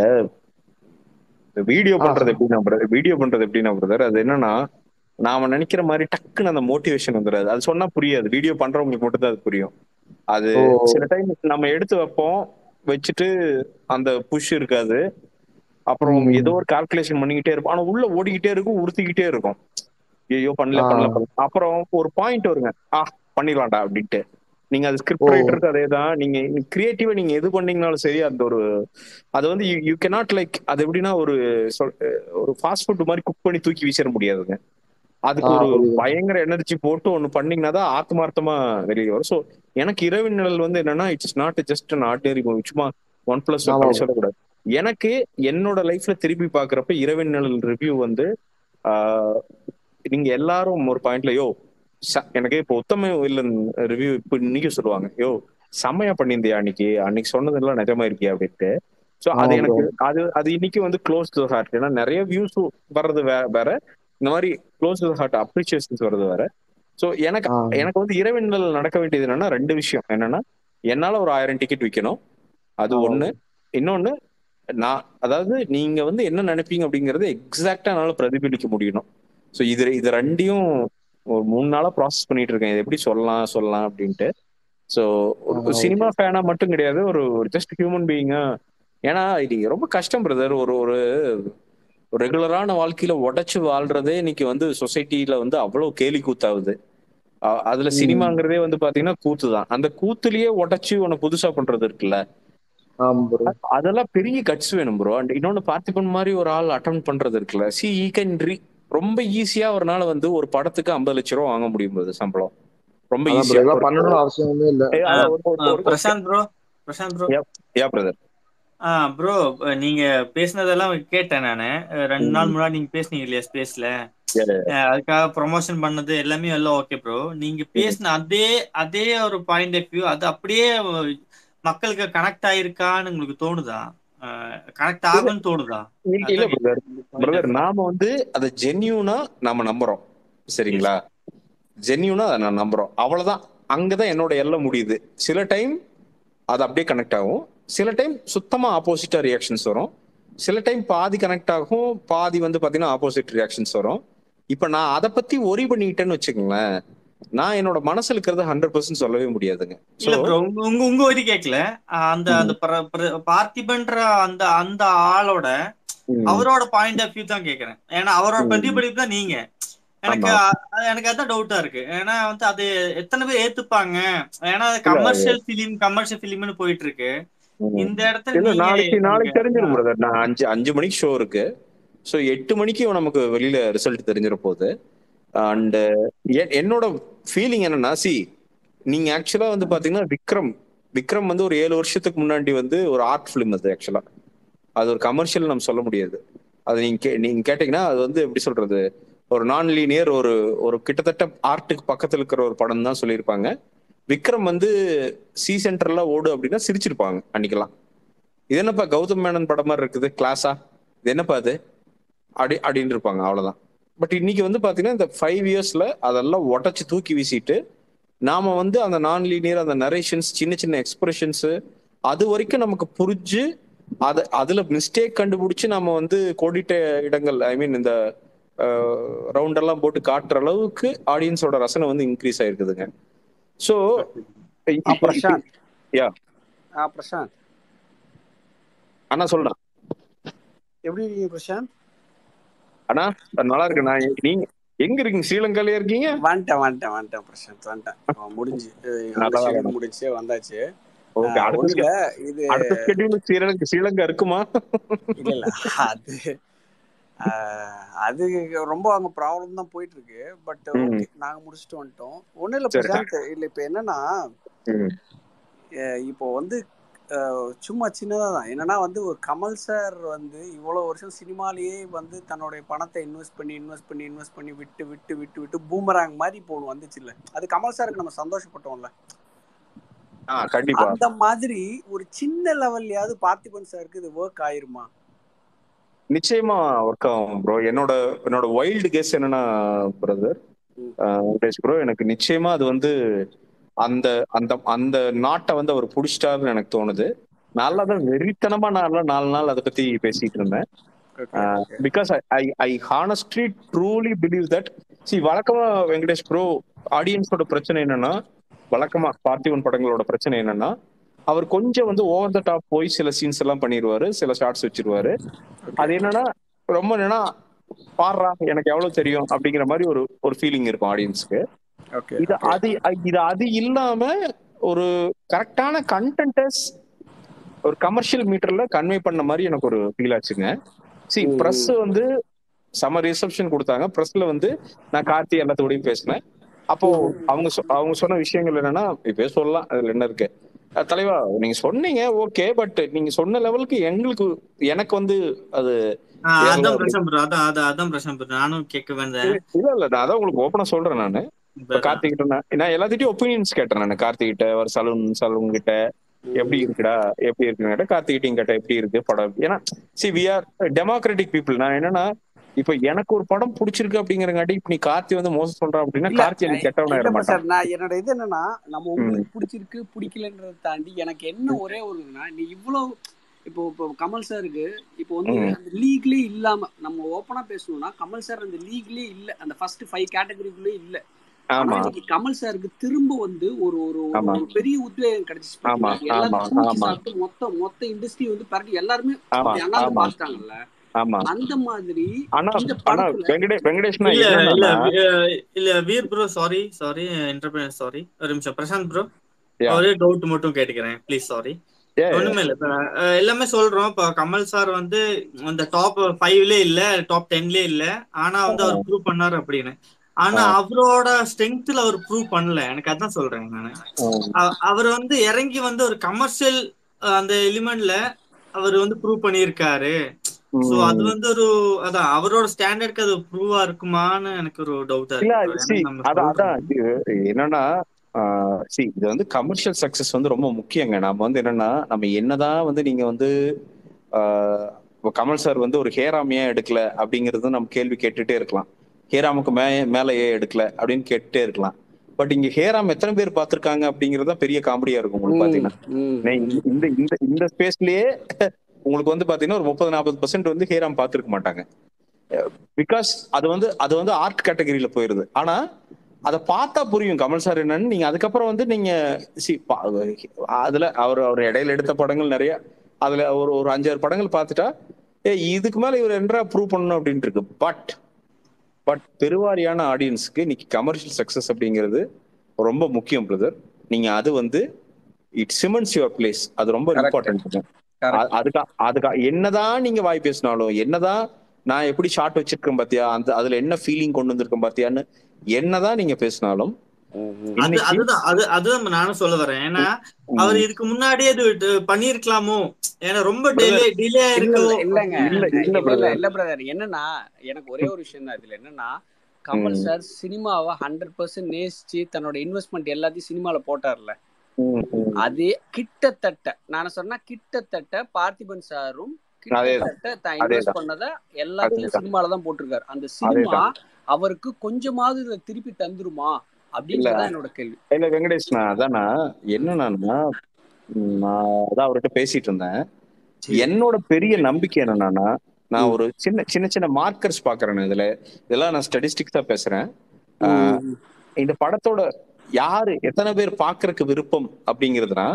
வீடியோ ஆ, பண்றது சரி. எப்படின்னா பிரதர் வீடியோ பண்றது எப்படின்னா பிரதர் அது என்னன்னா நாம நினைக்கிற மாதிரி டக்குன்னு அந்த மோட்டிவேஷன் வந்துடாது அது சொன்னா புரியாது வீடியோ பண்றவங்களுக்கு மட்டும் தான் அது புரியும் அது ஓ சில டைம் நம்ம எடுத்து வைப்போம் வச்சுட்டு அந்த புஷ் இருக்காது அப்புறம் ம். ஏதோ ஒரு கால்குலேஷன் பண்ணிக்கிட்டே இருப்போம் ஆனா உள்ள ஓடிக்கிட்டே இருக்கும் உறுத்திக்கிட்டே இருக்கும் ஐயோ பண்ணல ஆ. பண்ணல பண்ணல அப்புறம் ஒரு பாயிண்ட் வருங்க ஆ பண்ணிடலாம்டா அப்படின்ட்டு நீங்க அது ஓ ஸ்கிரிப்ட் ரைட்டருக்கு அதே தான் நீங்க கிரியேட்டிவா நீங்க எது பண்ணீங்கனாலும் சரி அந்த ஒரு அது வந்து யூ கேனாட் லைக் அது எப்படின்னா ஒரு சொல்- ஒரு ஃபாஸ்ட் ஃபுட் மாதிரி குக் பண்ணி தூக்கி வீசிட முடியாதுங்க அதுக்கு ஆ ஒரு புரியுது பயங்கர எனர்ஜி போட்டு ஒன்னு பண்ணீங்கன்னா தான் ஆத்மார்த்தமா வெளியே வரும் ஸோ எனக்கு இரவின் நிழல் வந்து என்னன்னா it's not just an ordinary movie சும்மா ஒன் பிளஸ் ஆமா அப்படி bro. சொல்லக்கூடாது எனக்கு என்னோட லைஃப்ல திருப்பி பாக்குறப்ப இரவின் நிழல் ரிவ்யூ வந்து ஆஹ், நீங்க எல்லாரும் ஒரு பாயிண்ட்ல யோ ச- எனக்கு இப்போ உத்தம இல்லன் ரிவ்யூ இப்போ இன்னைக்கு சொல்லுவாங்க யோ செம்மையா பண்ணியிருந்தியா அன்னைக்கு அன்னைக்கு சொன்னதெல்லாம் நிஜமா இருக்கியா அப்படின்ட்டு ஸோ ஆமா அது ப்ரோ எனக்கு அது அது இன்னைக்கு வந்து க்ளோஸ் டு ஹார்ட் ஏன்னா நிறைய வியூஸ் வர்றது வே- வேற இந்த மாதிரி க்ளோஸ் டு ஹார்ட் அப்ரிசியேஷன்ஸ் வர்றது வேற ஸோ எனக்கு ஆ எனக்கு வந்து இரவினல் நடக்க வேண்டியது என்னன்னா ரெண்டு விஷயம் என்னன்னா என்னால ஒரு ஆயிரம் டிக்கெட் விற்கணும் அது ஆமா ஒண்ணு இன்னொன்னு நான் அதாவது நீங்க வந்து என்ன நினைப்பீங்க அப்படிங்கறது எக்ஸாக்டா என்னால பிரதிபலிக்க முடியணும் ஸோ இது இது ரெண்டையும் ஒரு மூணு நாளா ப்ராசஸ் பண்ணிட்டு இருக்கேன் இது எப்படி சொல்லலாம் சொல்லலாம் அப்படின்ட்டு ஸோ ஆ ஒரு சினிமா ஃபேனா மட்டும் கிடையாது ஒரு ஜஸ்ட் ஹியூமன் பீயிங்கா ஏன்னா இது ரொம்ப கஷ்டம் பிரதர் ஒரு ஒரு ரெகுலரான வாழ்க்கையில உடைச்சு வாழ்றதே இன்னைக்கு வந்து சொசைட்டில வந்து அவ்வளவு கேலி கூத்தாகுது அ- அதுல ம் சினிமாங்கிறதே வந்து பாத்தீங்கன்னா கூத்து தான் அந்த கூத்துலயே உடைச்சு உன புதுசா பண்றது இருக்குல்ல ஆமா ப்ரோ அதெல்லாம் பெரிய கட்ஸ் வேணும் ப்ரோ அண்ட் இன்னொன்னு பார்த்திபன் மாதிரி ஒரு ஆள் அட்டம் பண்றது இருக்குல்ல சி ஈ கேன் ரொம்ப ஈஸியா ஒரு நாள் வந்து ஒரு படத்துக்கு ஐம்பது லட்ச ரூபா வாங்க முடியும் போது சம்பளம் ரொம்ப அதான் ப்ரோ ஈஸியா இதெல்லாம் ஒரு பண்ணணும்னு அவசியமே இல்ல ஏய், ஆ, அதான் ஒரு- ஒரு- ஆ, ஒரு- Prashanth bro Prashanth bro yeah brother ஆ ப்ரோ நீங்க பேசினதெல்லாம் கேட்டேன் நானு அஹ் ரெண்டு நாள் முன்னாடி நீங்க பேசுனீங்க இல்லையா ஸ்பேஸ்ல அதுக்காக ப்ரொமோஷன் பண்ணது எல்லாமே எல்லாம் ஓகே ப்ரோ நீங்க பேசின அதே அதே ஒரு பாயிண்ட் ஆஃப் வியூ அது அப்படியே மக்களுக்கு கனெக்ட் ஆயிருக்கான்னு உங்களுக்கு தோணுதா கனெக்ட் ஆகும்னு தோணுதா இல்ல அதான் brother point brother of view. நாம வந்து அதை ஜென்யூனா நாம நம்புறோம் சரிங்களா ஜென்யூனா அதை நான் நம்புறோம் அவ்வளவுதான் அங்கதான் என்னோட எல்லை முடியுது சில டைம் அது அப்படியே கனெக்ட் ஆகும் சில டைம் சுத்தமா ஆப்போசிட்டா ரியாக்ஷன்ஸ் வரும் சில டைம் பாதி கனெக்ட் ஆகும் பாதி வந்து பாத்தீங்கன்னா ஆப்போசிட் ரியாக்ஷன்ஸ் வரும் இப்ப நான் அதை பத்தி ஒரி பண்ணிக்கிட்டேன்னு வச்சுக்கோங்களேன் நான் என்னோட மனசுல இருக்கிறத ஹண்ட்ரட் பர்சன்ட் சொல்லவே முடியாதுங்க இல்ல So, ப்ரோ உங்க உங்க உங்க வரி கேட்கல அந்த ம். அந்த பிர- பிர- பார்த்திபன்ற அந்த அந்த ஆளோட ம், அவரோட பாயிண்ட் ஆஃப் வியூ தான் கேக்குறேன் ஏன்னா அவரோட ம். பிரதிபலிப்பு தான் நீங்க எனக்கு ஆமா. அ- எனக்கு அதான் டவுட்டா இருக்கு ஏன்னா வந்து அது எத்தனை பேர் ஏத்துப்பாங்க ஏன்னா அது இல்ல, கமர்ஷியல் பிலிம் கமர்ஷியல் பிலிம்னு போயிட்டு இருக்கு ம். இந்த இடத்துல இல்ல நீங்க நாளைக்கு நாளைக்கு நீங்க- தெரிஞ்சிடும் ஆ. பிரதர் நான் அஞ்சு அஞ்சு மணிக்கு ஷோ இருக்கு ஸோ எட்டு மணிக்கு நமக்கு வெளியில ரிசல்ட் தெரிஞ்சிட போகுது அண்ட் என்னோட ஃபீலிங் என்னன்னா சி நீங்க ஆக்சுவலா வந்து பாத்தீங்கன்னா விக்ரம் விக்ரம் வந்து ஒரு ஏழு வருஷத்துக்கு முன்னாடி வந்து ஒரு ஆர்ட் ஃபிலிம் அது ஆக்சுவலா அது ஒரு கமர்ஷியல் நம்ம சொல்ல முடியாது அது நீங்க கே- நீங்க கேட்டீங்கன்னா அது வந்து எப்படி சொல்றது ஒரு நான் லீனியர் ஒரு ஒரு கிட்டத்தட்ட ஆர்ட்டுக்கு பக்கத்துல இருக்கிற ஒரு படம் தான் சொல்லியிருப்பாங்க விக்ரம் வந்து சி சென்டர்ல ஓடு அப்படின்னா சிரிச்சிருப்பாங்க அன்னைக்கெல்லாம் இது என்னப்பா கௌதம் மேனன் படம் மாதிரி இருக்குது கிளாஸா இது என்னப்பா அது அப்படி அப்படின்னு இருப்பாங்க அவ்வளவுதான் பட் இன்னைக்கு வந்து பாத்தீங்கன்னா இந்த ஃபைவ் இயர்ஸ்ல அதெல்லாம் உடச்சு தூக்கி வீசிட்டு நாம வந்து அந்த நான் லீனியர் அந்த நரேஷன்ஸ் சின்ன சின்ன எக்ஸ்பிரஷன்ஸ் அது வரைக்கும் நமக்கு புரிஞ்சு அத அதுல மிஸ்டேக் கண்டுபிடிச்சு நம்ம வந்து கோடிட்ட இடங்கள் ஐ மீன் இந்த ரவுண்ட் எல்லாம் போட்டு காட்டுற அளவுக்கு ஆடியன்ஸோட ரசனை வந்து இன்க்ரீஸ் ஆயிருக்குதுங்க ஸோ ஆ பிரசாந்த் யா ஆ பிரசாந்த் அண்ணா சொல்றேன் எப்படி இருக்கீங்க பிரசாந்த் அண்ணா நல்லா இருக்கு நான் நீங்க எங்க இருக்கீங்க ஸ்ரீலங்காலயே இருக்கீங்க வந்துட்டேன் வந்துட்டேன் வந்துட்டேன் பிரசாந்த் வந்துட்டேன் அவன் முடிஞ்சு அஹ் அந்த நல்லா ஷெட்யூல் முடிஞ்சு வந்தாச்சு ஓகே ஆஹ் அடுத்த ஒண்ணும் இல்ல schedule- இது அடுத்த ஸ்கெடியூல் ஸ்ரீலங்கா ஸ்ரீலங்கா இருக்குமா இல்ல இல்ல அது ஆஹ் அது ரொம்ப அங்க ப்ராப்ளம் தான் போயிட்டு இருக்கு பட் ம். ஓகே நாங்க முடிச்சுட்டு வந்துட்டோம் ஒண்ணும் இல்ல சரி. பிரசாந்த் இல்ல இப்ப என்னன்னா ம். அஹ் இப்போ வந்து அஹ் சும்மா சின்னதா தான் என்னன்னா வந்து ஒரு கமல் சார் வந்து இவ்வளவு வருஷம் சினிமாலேயே வந்து தன்னுடைய பணத்தை இன்வெஸ்ட் பண்ணி இன்வெஸ்ட் பண்ணி இன்வெஸ்ட் பண்ணி விட்டு விட்டு விட்டு விட்டு பூமராங் மாதிரி இப்போ ஒண்ணு வந்துச்சு இல்ல அது கமல் சாருக்கு நம்ம சந்தோஷப்பட்டோம்ல ஆ கண்டிப்பா அந்த மாதிரி ஒரு சின்ன லெவல்லையாவது பார்த்திபன் சாருக்கு இது ஒர்க் ஆயிருமா நிச்சயமா ஒர்க் ஆகும் ப்ரோ என்னோட என்னோட வைல்டு கெஸ் என்னன்னா பிரதர் ம். வெங்கடேஷ் ப்ரோ எனக்கு நிச்சயமா அது வந்து அந்த அந்த அந்த நாட்டை வந்து அவர் புடிச்சிட்டாருன்னு எனக்கு தோணுது நல்லா தான் வெறித்தனமா நான் நாலு நாள் அதை பத்தி பேசிட்டு இருந்தேன் okay okay because I I honestly truly believe that சி வழக்கமா வெங்கடேஷ் ப்ரோ ஆடியன்ஸோட பிரச்சனை என்னன்னா வழக்கமா பார்த்திபன் படங்களோட பிரச்சனை என்னன்னா அவர் கொஞ்சம் வந்து ஓவர் த டாப் போய் சில சீன்ஸ் எல்லாம் பண்ணிடுவாரு சில ஷார்ட்ஸ் வச்சிருவாரு அது என்னன்னா ரொம்ப என்னன்னா பாடுறா எனக்கு எவ்வளவு தெரியும் அப்படிங்கிற மாதிரி ஒரு ஒரு ஃபீலிங் இருக்கும் ஆடியன்ஸ்க்கு ஓகே இது அது இது அது இல்லாம ஒரு கரெக்டான கண்டென்டஸ் ஒரு கமர்ஷியல் மீட்டர்ல கன்வே பண்ண மாதிரி எனக்கு ஒரு ஃபீல் ஆச்சுங்க சி ம், பிரஸ் வந்து சம ரிசப்ஷன் கொடுத்தாங்க பிரஸ்ல வந்து நான் கார்த்தி எல்லாத்தோடையும் பேசினேன் அப்போ அவங்க சொ- அவங்க சொன்ன விஷயங்கள் என்னன்னா இப்பவே சொல்லலாம் அதுல என்ன இருக்கு அஹ் தலைவா நீங்க சொன்னீங்க ஓகே பட் நீங்க சொன்ன லெவலுக்கு எங்களுக்கு எனக்கு வந்து அது ஆஹ் ஏறல அதான் அப்படி பிரச்சனை ப்ரோ அதான் அதான் அதான் பிரச்சனை ப்ரோ நானும் கேட்க வந்தேன் இல்ல இல்ல நான் அதான் உங்களுக்கு ஓப்பனா சொல்றேன் நானு இப்ப அதான். கார்த்திக் கிட்ட நான் நான் எல்லாத்திட்டையும் ஒப்பீனியன்ஸ் கேட்டேன் நான் கார்த்திக் கிட்ட ஒரு சலூன் சலூன் கிட்ட எப்படி இருக்குடா எப்படி இருக்குன்னு கேட்டேன் கார்த்திக் கிட்டையும் கேட்டேன் எப்படி இருக்கு படம் ஏன்னா see we are democratic people நான் என்னன்னா இப்ப எனக்கு ஒரு படம் பிடிச்சிருக்கு அப்படிங்கறங்காட்டி இப்ப நீ கார்த்தி வந்து மோசம் சொல்றான் அப்படின்னா இல்ல கார்த்தி எனக்கு கெட்டவனா இல்ல ஆயிட மாட்டான் சார் நான் என்னோட இது என்னன்னா நம்ம ம், உங்களுக்கு பிடிச்சிருக்கு பிடிக்கலன்றதை தாண்டி எனக்கு என்ன ஒரே ஒரு இதுனா நீ இவ்வளவு இப்போ இப்போ கமல் சாருக்கு இப்போ வந்து ம், அந்த லீக்லயே இல்லாம நம்ம ஓப்பனா பேசணும்னா கமல் சார் அந்த லீக்லயே இல்ல அந்த ஃபர்ஸ்ட் ஃபைவ் கேட்டகரிக்குள்ளே இல்ல ஆனா ஆமா இன்னைக்கு கமல் சாருக்கு திரும்ப வந்து ஒரு ஒரு ஒரு ஆமா ஒரு பெரிய உத்வேகம் கிடைச்சிச்சு ஆமா பாத்தீங்களா ஆமா எல்லாத்தையும் தூக்கி ஆமா சாப்பிட்டு மொத்த மொத்த இண்டஸ்ட்ரி வந்து பரட்டி எல்லாருமே ஆமா அப்படி அண்ணாந்து ஆமா பாத்துட்டாங்கல்ல ஆமா அந்த மாதிரி ஆனா இந்த ஆனா படத்துல வெங்கடே வெங்கடேஷ்னா இல்ல இல்ல என்னன்னா வி- இல்ல வீர் ப்ரோ சாரி சாரி இன்டர்பிரனர் சாரி ஒரு நிமிஷம் பிரசாந்த் ப்ரோ யா ஒரே டவுட் மட்டும் கேட்டுக்கிறேன் ப்ளீஸ் சாரி ஏ ஒண்ணுமே இல்ல இப்ப அஹ், எல்லாமே சொல்றோம் இப்ப கமல் சார் வந்து அந்த டாப் ஃபைவ்ல இல்ல டாப் டென்ல இல்ல ஆனா வந்து அவர் ப்ரூவ் பண்ணாரு அப்படின்னு ஆனா அவரோட ஸ்ட்ரென்த்ல அவர் ப்ரூவ் பண்ணல எனக்கு அதான் சொல்றேன் நானு அ- அவர் வந்து இறங்கி வந்து ஒரு கமர்ஷியல் அந்த எலிமெண்ட்ல அவர் வந்து ப்ரூவ் பண்ணியிருக்காரு சோ அது வந்து ஒரு அதான் அவரோட ஸ்டாண்டர்ட்க்கு அது ப்ரூவா இருக்குமான்னு எனக்கு ஒரு டவுட்டா இல்ல இருக்கு bro. சி ஏன்னா நம்ம அதான் அதான் சொல்றோம் இது என்னன்னா சி இது வந்து கமர்ஷியல் சக்சஸ் வந்து ரொம்ப முக்கியங்க நாம வந்து என்னன்னா நம்ம என்னதான் வந்து நீங்க வந்து ஆஹ், இப்ப கமல் சார் வந்து ஒரு ஹேராம் ஏன் எடுக்கல அப்படிங்கறது நம்ம கேள்வி கேட்டுட்டே இருக்கலாம் ஹேராமுக்கு மே மேல ஏன் எடுக்கல அப்படின்னு கேட்டுட்டே இருக்கலாம் பட் இங்க ஹேராம் எத்தனை பேர் பார்த்திருக்காங்க அப்படிங்கறது தான் பெரிய காமெடியா இருக்கும் உங்களுக்கு ம் பாத்தீங்கன்னா ம் நே- இந்த இந்த இந்த இந்த ஸ்பேஸ்லயே உங்களுக்கு வந்து பாத்தீங்கன்னா ஒரு முப்பது நாற்பது பர்சன்ட் வந்து ஹேராம் பார்த்திருக்க மாட்டாங்க பிகாஸ் அது வந்து அது வந்து ஆர்ட் கேட்டகரியில போயிருது ஆனா அதை பார்த்தா புரியும் கமல் சார் என்னன்னு நீங்க அதுக்கப்புறம் வந்து நீங்க சி அதுல அவர் அவர் இடையில எடுத்த படங்கள் நிறைய அதுல ஒரு ஒரு அஞ்சாறு படங்கள் பார்த்துட்டா ஏ இதுக்கு மேல இவர் என்றா ப்ரூவ் பண்ணணும் அப்படின்ட்டு இருக்கு பட் பட் பெருவாரியான ஆடியன்ஸ்க்கு இன்னைக்கு கமர்ஷியல் சக்சஸ் அப்படிங்கிறது ரொம்ப முக்கியம் பிரதர் நீங்க அது வந்து இட் சிமெண்ட்ஸ் யுவர் பிளேஸ் அது ரொம்ப கரெக்ட் இம்பார்ட்டன்ட் கரெக்ட் அதுக்கா அதுக்கா என்னதான் நீங்க வாய் பேசினாலும் என்னதான் நான் எப்படி ஷார்ட் வச்சிருக்கேன் பாத்தியா அந்த அதுல என்ன ஃபீலிங் கொண்டு வந்திருக்கேன் பாத்தியான்னு என்னதான் நீங்க பேசினாலும் ம் ம் அது இன்னைக்கு அதுதான் அது அதுதான் நானும் சொல்ல வரேன் ஏன்னா அவர் ம், இதுக்கு முன்னாடியே இது இது பண்ணிருக்கலாமோ ஏன்னா ரொம்ப brother, டிலே டிலே இல்ல இருக்கோ இல்ல இல்லங்க இல்ல இல்ல இல்ல இல்ல பிரதர் இல்ல பிரதர் என்னன்னா எனக்கு ஒரே ஒரு விஷயம் தான் இதுல என்னன்னா கமல் சார் சினிமாவை ஹண்ட்ரட் பர்சன்ட் நேசிச்சு தன்னோட இன்வெஸ்ட்மெண்ட் எல்லாத்தையும் சினிமால போட்டார்ல அதே கிட்டத்தட்ட நான் சொன்னா கிட்டத்தட்ட பார்த்திபன் சாரும் அதேதான் கிட்டத்தட்ட தான் இன்வெஸ்ட் அதேதான் பண்ணத எல்லாத்தையும் அதேதான் சினிமால தான் போட்டிருக்காரு அந்த சினிமா அதேதான் அவருக்கு கொஞ்சமாவது இதுல திருப்பி தந்துருமா இல்ல அப்படின்றதான் என்னோட கேள்வி இல்ல வெங்கடேஷ் நான் அதானா என்னன்னா ம், நான் அதான் அவர்கிட்ட பேசிட்டு இருந்தேன் சரி என்னோட பெரிய நம்பிக்கை என்னன்னா நான் ம் ஒரு சின்ன சின்ன சின்ன மார்க்கர்ஸ் பாக்குறேன் இதுல இதெல்லாம் நான் ஸ்டாட்டிஸ்டிக்ஸா பேசுறேன் ம் ஆஹ் ம் இந்த படத்தோட யாரு எத்தனை பேர் பாக்குறதுக்கு விருப்பம் அப்படிங்கிறதுனா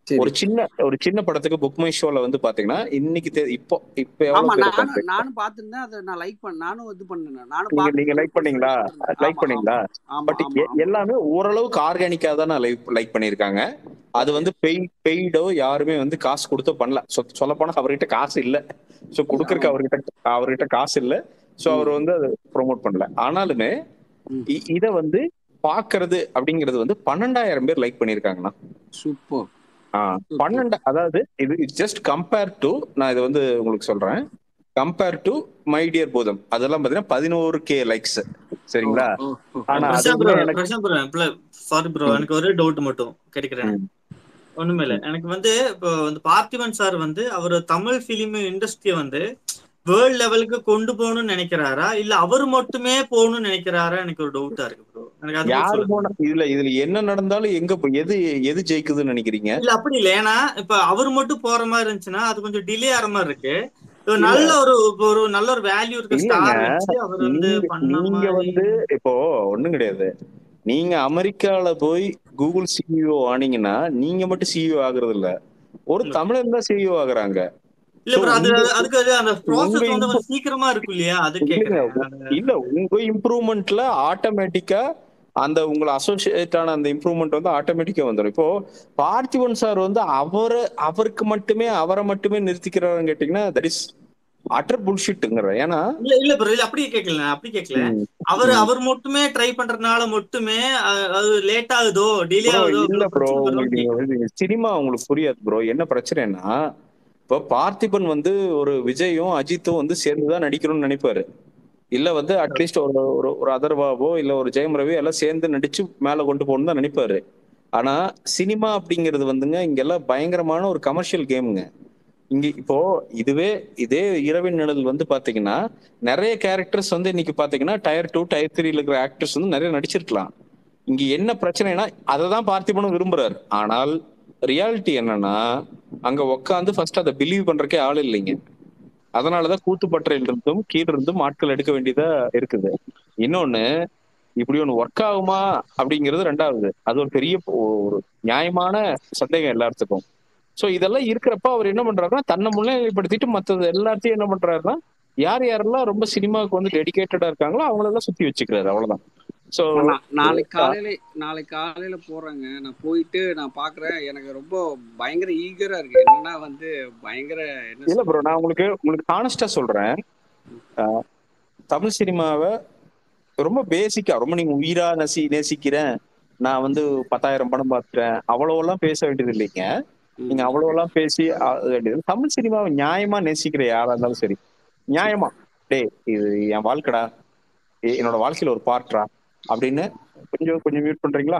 ஒரு சின்ன ஒரு சின்ன படத்துக்கு புக் மை ஷோல வந்து பாத்தீங்கன்னா இன்னைக்கு தே- இப்போ இப்ப எவ்வளவு ஆமா பேர் நானும் உட்கார்ந்து நானும் பார்த்திருந்தேன் அதை நான் லைக் பண்ண நானும் இது பண்ணேன் நானும் நீங்க நீங்க பார்த்துட்டு லைக் பண்ணீங்களா லைக் ஆமா பண்ணீங்களா ஆமா பட் ஆமா ஆமா எல்லாமே ஓரளவுக்கு ஆர்கானிக்கா தான் லைக் லைக் பண்ணிருக்காங்க அது ஓகே வந்து பெய் பெய்டோ யாருமே வந்து காசு கொடுத்தோ பண்ணல சொல்ல போனா அவர்கிட்ட காசு இல்ல சோ கொடுக்கறக்கு ஆமா அவர்கிட்ட அவர்கிட்ட காசு இல்ல சோ ம் அவர் வந்து அதை ப்ரோமோட் பண்ணல ஆனாலுமே ம் இ- இத வந்து பாக்குறது அப்படிங்கிறது வந்து பன்னெண்டாயிரம் பேர் லைக் பண்ணிருக்காங்கண்ணா சூப்பர் ஆஹ் சூப்பர் பன்னெண்டு அதாவது இது ஜஸ்ட் கம்பேர் டு நான் இது வந்து உங்களுக்கு சொல்றேன் கம்பேர் டு மை டியர் போதம் அதெல்லாம் பாத்தீங்கன்னா பதினோரு கே லைக்ஸ் ஓ சரிங்களா ஓ ஓ ஆனா ஓ பிரசாந்த் ப்ரோ அதுவுமே எனக்கு பிரசாந்த் ப்ரோ சாரி ப்ரோ ம், எனக்கு ஒரே டவுட் மட்டும் கேட்கிறேன் ம், ஒண்ணுமே இல்ல ம். எனக்கு வந்து இப்போ வந்து பார்த்திபன் சார் வந்து அவர் தமிழ் பிலிம் இண்டஸ்ட்ரியை வந்து வேர்ல்ட் லெவலுக்கு கொண்டு போகணும்னு நினைக்கிறாரா இல்ல அவர் மட்டுமே போகணும்னு நினைக்கிறாரா எனக்கு ஒரு டவுட்டா இருக்கு ப்ரோ எனக்கு அது மட்டும் யாரு சொல்லுங்க போனா இதுல இதுல என்ன நடந்தாலும் எங்க போ- எது எது ஜெயிக்குதுன்னு நினைக்கிறீங்க இல்ல அப்படி இல்ல ஏன்னா இப்ப அவர் மட்டும் போற மாதிரி இருந்துச்சுன்னா அது கொஞ்சம் டிலே ஆற மாதிரி இருக்கு ஒரு இல்ல நல்ல ஒரு ஒரு நல்ல ஒரு வேல்யூ இருக்க இல்லைங்க ஸ்டார் வச்சு அவர் வந்து நீங்க பண்ண நீங்க மாதிரி வந்து இப்போ ஒண்ணும் கிடையாது நீங்க அமெரிக்கால போய் கூகுள் சிஇஓ ஆனீங்கன்னா நீங்க மட்டும் சிஇஓ ஆகுறது இல்ல ஒரு இல்ல தமிழர் தான் சிஇஓ ஆகுறாங்க இல்ல சோ ப்ரோ அது உங்க அதுக்கு அது அந்த உங்க ப்ராசஸ் வந்து இம்ப்ரூ கொஞ்சம் சீக்கிரமா இருக்கும் இல்லையா அது இல்லைங்க கேக்குறேன் உ- அது இல்ல உங்க இம்ப்ரூவ்மெண்ட்ல ஆட்டோமேட்டிக்கா அந்த உங்களை அசோசியேட் ஆன அந்த இம்ப்ரூவ்மெண்ட் வந்து ஆட்டோமேட்டிக்கா வந்துடும் இப்போ பார்த்திபன் சார் வந்து அவரு அவருக்கு மட்டுமே அவரை மட்டுமே நிறுத்திக்கிறாருன்னு கேட்டீங்கன்னா தட் இஸ் அட்டர் புல்ஷிட்டுங்கிற ஏன்னா இல்ல இல்ல ப்ரோ இல்ல அப்படி கேட்கல நான் அப்படி கேட்கல ம், அவர் ம். அவர் மட்டுமே ட்ரை பண்றதுனால மட்டுமே அ- அது லேட் ஆகுதோ டிலே ப்ரோ ஆகுதோ இல்ல இவ்வளவு ப்ரோ பிரச்சனை வருதோன்னு உங்களுக்கு நீங்க கேக்குறேன் வந்து சினிமா உங்களுக்கு புரியாது ப்ரோ என்ன பிரச்சனைனா இப்போ பார்த்திபன் வந்து ஒரு விஜயும் அஜித்தும் வந்து சேர்ந்து தான் நடிக்கணும்னு நினைப்பாரு இல்ல வந்து அட்லீஸ்ட் ஒரு ஒரு ஒரு அதர்வாவோ இல்ல ஒரு ஜெயம் ரவி எல்லாம் சேர்ந்து நடிச்சு மேல கொண்டு போகணும்னு தான் நினைப்பாரு ஆனா சினிமா அப்படிங்கிறது வந்துங்க இங்கெல்லாம் பயங்கரமான ஒரு கமர்ஷியல் கேமுங்க இங்க இப்போ இதுவே இதே இரவின் நிழல் வந்து பாத்தீங்கன்னா நிறைய கேரக்டர்ஸ் வந்து இன்னைக்கு பாத்தீங்கன்னா டயர் டூ டயர் த்ரீல இருக்கிற ஆக்டர்ஸ் வந்து நிறைய நடிச்சிருக்கலாம் இங்க என்ன பிரச்சனைனா அதை தான் பார்த்திபனும் விரும்புறாரு ஆனால் ரியாலிட்டி என்னன்னா அங்க உட்காந்து ஃபர்ஸ்ட் அதை பிலீவ் பண்றக்கே ஆள் இல்லைங்க அதனாலதான் கூத்துப்பற்றையில் இருந்தும் கீழ இருந்தும் ஆட்கள் எடுக்க வேண்டியதா இருக்குது இன்னொன்னு இப்படி ஒண்ணு ஒர்க் ஆகுமா அப்படிங்கிறது ரெண்டாவது அது ஒரு பெரிய ஒரு நியாயமான சந்தேகம் எல்லாத்துக்கும் சோ இதெல்லாம் இருக்கிறப்ப அவர் என்ன பண்றாருன்னா தன்னை முன்னிலைப்படுத்திட்டு மத்தது எல்லாத்தையும் என்ன பண்றாருன்னா யார் யாரெல்லாம் ரொம்ப சினிமாவுக்கு வந்து டெடிகேட்டடா இருக்காங்களோ அவங்களெல்லாம் சுத்தி வச்சுக்கிறாரு அவ்வளவுதான் சோ நான் நாளைக்கு காலையில நாளைக்கு காலையில போறேங்க நான் போயிட்டு நான் பாக்குறேன் எனக்கு ரொம்ப பயங்கர ஈகரா இருக்கு என்னன்னா வந்து பயங்கர என்ன இல்ல ப்ரோ சொல்றது நான் உங்களுக்கு உங்களுக்கு ஹானஸ்டா சொல்றேன் அஹ், தமிழ் சினிமாவை ரொம்ப பேசிக்கா ரொம்ப நீங்க உயிரா நசி நேசிக்கிறேன் நான் வந்து பத்தாயிரம் படம் பார்த்துட்டேன் அவ்வளவெல்லாம் பேச வேண்டியது இல்லைங்க நீங்க ம் அவ்வளவெல்லாம் பேசி அஹ், வேண்டியது தமிழ் சினிமாவை நியாயமா நேசிக்கிற யாரா இருந்தாலும் சரி நியாயமா டேய் இது என் வாழ்க்கைடா எ- என்னோட வாழ்க்கையில ஒரு பார்ட்ரா அப்படின்னு கொஞ்சம் கொஞ்சம் மியூட் பண்றீங்களா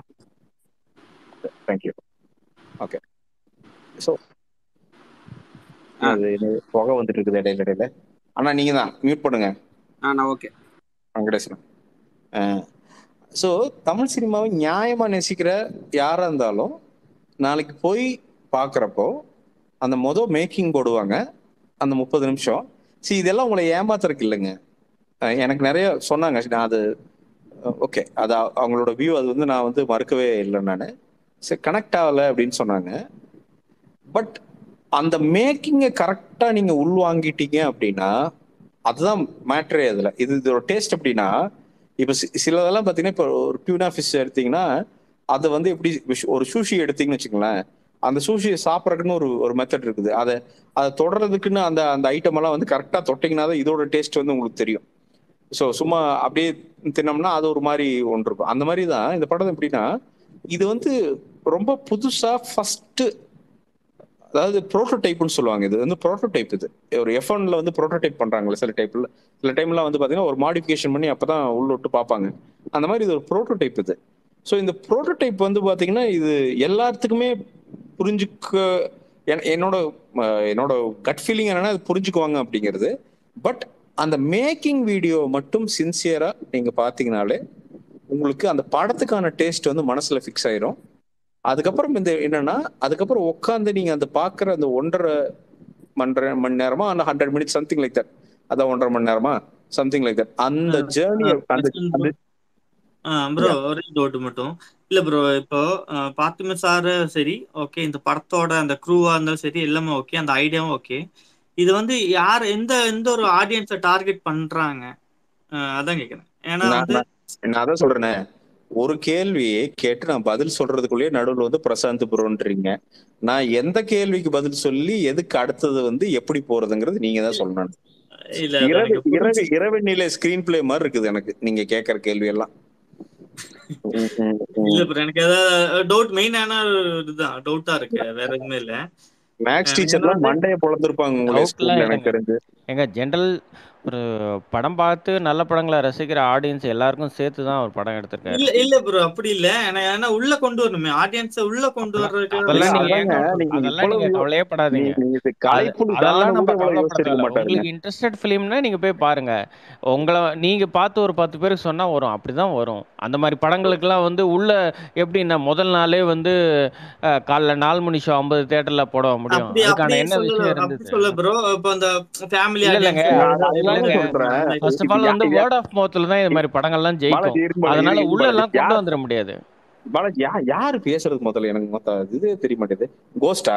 தேங்க்யூ ஓகே ஸோ ஆ அது இது புகை வந்துட்டு இருக்குது இடையில இடையில ஆனா நீங்க தான் மியூட் பண்ணுங்க ஆ நான் ஓகே வெங்கடேசன் ஸோ தமிழ் சினிமாவை நியாயமா நேசிக்கிற யாரா இருந்தாலும் நாளைக்கு போய் பார்க்குறப்போ அந்த மொதல் மேக்கிங் போடுவாங்க அந்த முப்பது நிமிஷம் see இதெல்லாம் உங்களை ஏமாத்துறதுக்கு இல்லைங்க அஹ் எனக்கு நிறைய சொன்னாங்க நான் அது ஓகே அது அ- அவங்களோட வியூ அது வந்து நான் வந்து மறுக்கவே இல்லை நான் சரி கனெக்ட் ஆகலை அப்படின்னு சொன்னாங்க பட் அந்த மேக்கிங்கை கரெக்டாக நீங்கள் உள்வாங்கிட்டீங்க அப்படின்னா அதுதான் மேட்ரே அதில் இது இதோட டேஸ்ட் அப்படின்னா இப்போ சிலதெல்லாம் பார்த்தீங்கன்னா இப்போ ஒரு டியூனா ஃபிஷ் எடுத்தீங்கன்னா அதை வந்து எப்படி விஷ்- ஒரு சூஷி எடுத்தீங்கன்னு வச்சுங்களேன் அந்த சூஷியை சாப்பிட்றதுக்குன்னு ஒரு ஒரு மெத்தட் இருக்குது அதை அதை தொடர்றதுக்குன்னு அந்த அந்த ஐட்டம் எல்லாம் வந்து கரெக்டாக தொட்டிங்கன்னா தான் இதோட டேஸ்ட் வந்து உங்களுக்கு தெரியும் ஸோ சும்மா அப்படியே தின்னோம்னா அது ஒரு மாதிரி ஒன்று இருக்கும் அந்த மாதிரி தான் இந்த படம் எப்படின்னா இது வந்து ரொம்ப புதுசா ஃபர்ஸ்ட் அதாவது ப்ரோட்டோடைப்னு சொல்லுவாங்க இது வந்து ப்ரோட்டோடைப் இது ஒரு எஃப் ஒன்ல வந்து ப்ரோட்டோடைப் பண்றாங்கல்ல சில டைப்ல சில டைம்லாம் வந்து பாத்தீங்கன்னா ஒரு மாடிஃபிகேஷன் பண்ணி அப்பதான் உள்ள விட்டு பார்ப்பாங்க அந்த மாதிரி இது ஒரு ப்ரோட்டோடைப் இது ஸோ இந்த ப்ரோட்டோடைப் வந்து பாத்தீங்கன்னா இது எல்லாத்துக்குமே புரிஞ்சுக்க என்- என்னோட அஹ், என்னோட கட் ஃபீலிங் என்னன்னா இது புரிஞ்சுக்குவாங்க அப்படிங்கிறது பட் அந்த மேக்கிங் வீடியோ மட்டும் சின்சியரா நீங்க பாத்தீங்கனாலே உங்களுக்கு அந்த படத்துக்கான டேஸ்ட் வந்து மனசுல ஃபிக்ஸ் ஆயிரும் அதுக்கப்புறம் இந்த என்னன்னா அதுக்கப்புறம் உட்காந்து நீங்க அந்த பாக்குற அந்த ஒன்றரை மணி மணி நேரமா அந்த hundred minutes something like that அதான் ஒன்றரை மணி நேரமா சம்திங் லைக் தட் அந்த ஜேர்னி அந்த பிரசாந்த் அந்த ப்ரோ Yeah. ஒரே டவுட் மட்டும் இல்ல ப்ரோ இப்போ பார்த்திம சார் சரி ஓகே இந்த படத்தோட அந்த க்ரூவா இருந்தாலும் சரி எல்லாமே ஓகே அந்த ஐடியாவும் ஓகே இது வந்து யார் எந்த எந்த ஒரு ஆடியன்ஸை டார்கெட் பண்றாங்க அஹ் அதான் கேக்குறேன் ஏன்னா நான் வந்து நான் நான் அதான் சொல்றேனே ஒரு கேள்வியை கேட்டு நான் பதில் சொல்றதுக்குள்ளேயே நடுவில் வந்து பிரசாந்த் புரோன்றீங்க நான் எந்த கேள்விக்கு பதில் சொல்லி எதுக்கு அடுத்தது வந்து எப்படி போறதுங்கிறது நீங்க தான் சொல்லணும் இல்ல அது இரவு எனக்கு இரவு புரிஞ்சு இரவு நிலை ஸ்கிரீன் பிளே மாதிரி இருக்குது எனக்கு நீங்க கேட்கற கேள்வி எல்லாம் ம், ம், இல்ல ம். ப்ரோ எனக்கு ஏதாவது டவுட் மெயினான இதுதான் டவுட்டா இருக்கு வேற எதுவுமே இல்ல மேக்ஸ் அஹ் ஏன்னா டீச்சர்லாம் வந்து மண்டைய பொழந்திருப்பாங்க உங்களுடைய டவுட்லாம் ஸ்கூல்ல எனக்கு இல்லைங்க தெரிஞ்சு எங்க ஜென்ரல் ஒரு படம் பார்த்து நல்ல படங்களை ரசிக்கிற ஆடியன்ஸ் எல்லாருக்கும் சேர்த்து தான் ஒரு படம் எடுத்திருக்காரு இல்ல இல்ல ப்ரோ அப்படி இல்ல ஏன்னா ஏன்னா உள்ள கொண்டு வரணுமே ஆடியன்ஸ உள்ள கொண்டு அதெல்லாம் வர்றதுக்கு அதெல்லாம் நீங்க அதாங்க ஏங்க நீங்க அதெல்லாம் நீங்க இவ்வளவு கவலையே நீ படாதீங்க நீங்க இது அது கலைப்புலி அதெல்லாம் தானு நம்ம கூட இவ்வளவு கவலைப்பட யோசிச்சிருக்க தேவையில்ல மாட்டாருங்க உங்களுக்கு இன்ட்ரெஸ்டட் ஃபிலிம்னா நீங்க போய் பாருங்க உங்களை நீங்க பார்த்து ஒரு பத்து பேருக்கு சொன்னா வரும் அப்படிதான் வரும் அந்த மாதிரி படங்களுக்கெல்லாம் வந்து உள்ள எப்படின்னா முதல் நாளே வந்து அஹ், காலைல நாலு மணி ஷோ ஐம்பது தேட்டர்ல போட முடியும் அப்படி அதுக்கான அப்படி என்ன சொல்லல விஷயம் அப்படி இருந்தது சொல்ல ப்ரோ இப்போ அந்த ஃபேமிலி இல்ல இல்லைங்க ஆடியன்ஸ் அது நான் அது அதுதாங்க இல்லைங்க சொல்றேன் ஃபர்ஸ்ட் ஆஃப் இது ஆல் யா- வந்து யா- வேர்ட் ஆஃப் மவுத்ல தான் இது மாதிரி படங்கள்லாம் ஜெயிக்கும் பாலாஜி இருக்கு பாலாஜி அதனால இருக்கு உள்ள பாலாஜி எல்லாம் கொண்டு யார் வந்துட முடியாது பாலாஜி யா யாரு பேசுறது முதல்ல எனக்கு மொத்த இது தெரிய மாட்டேது கோஸ்டா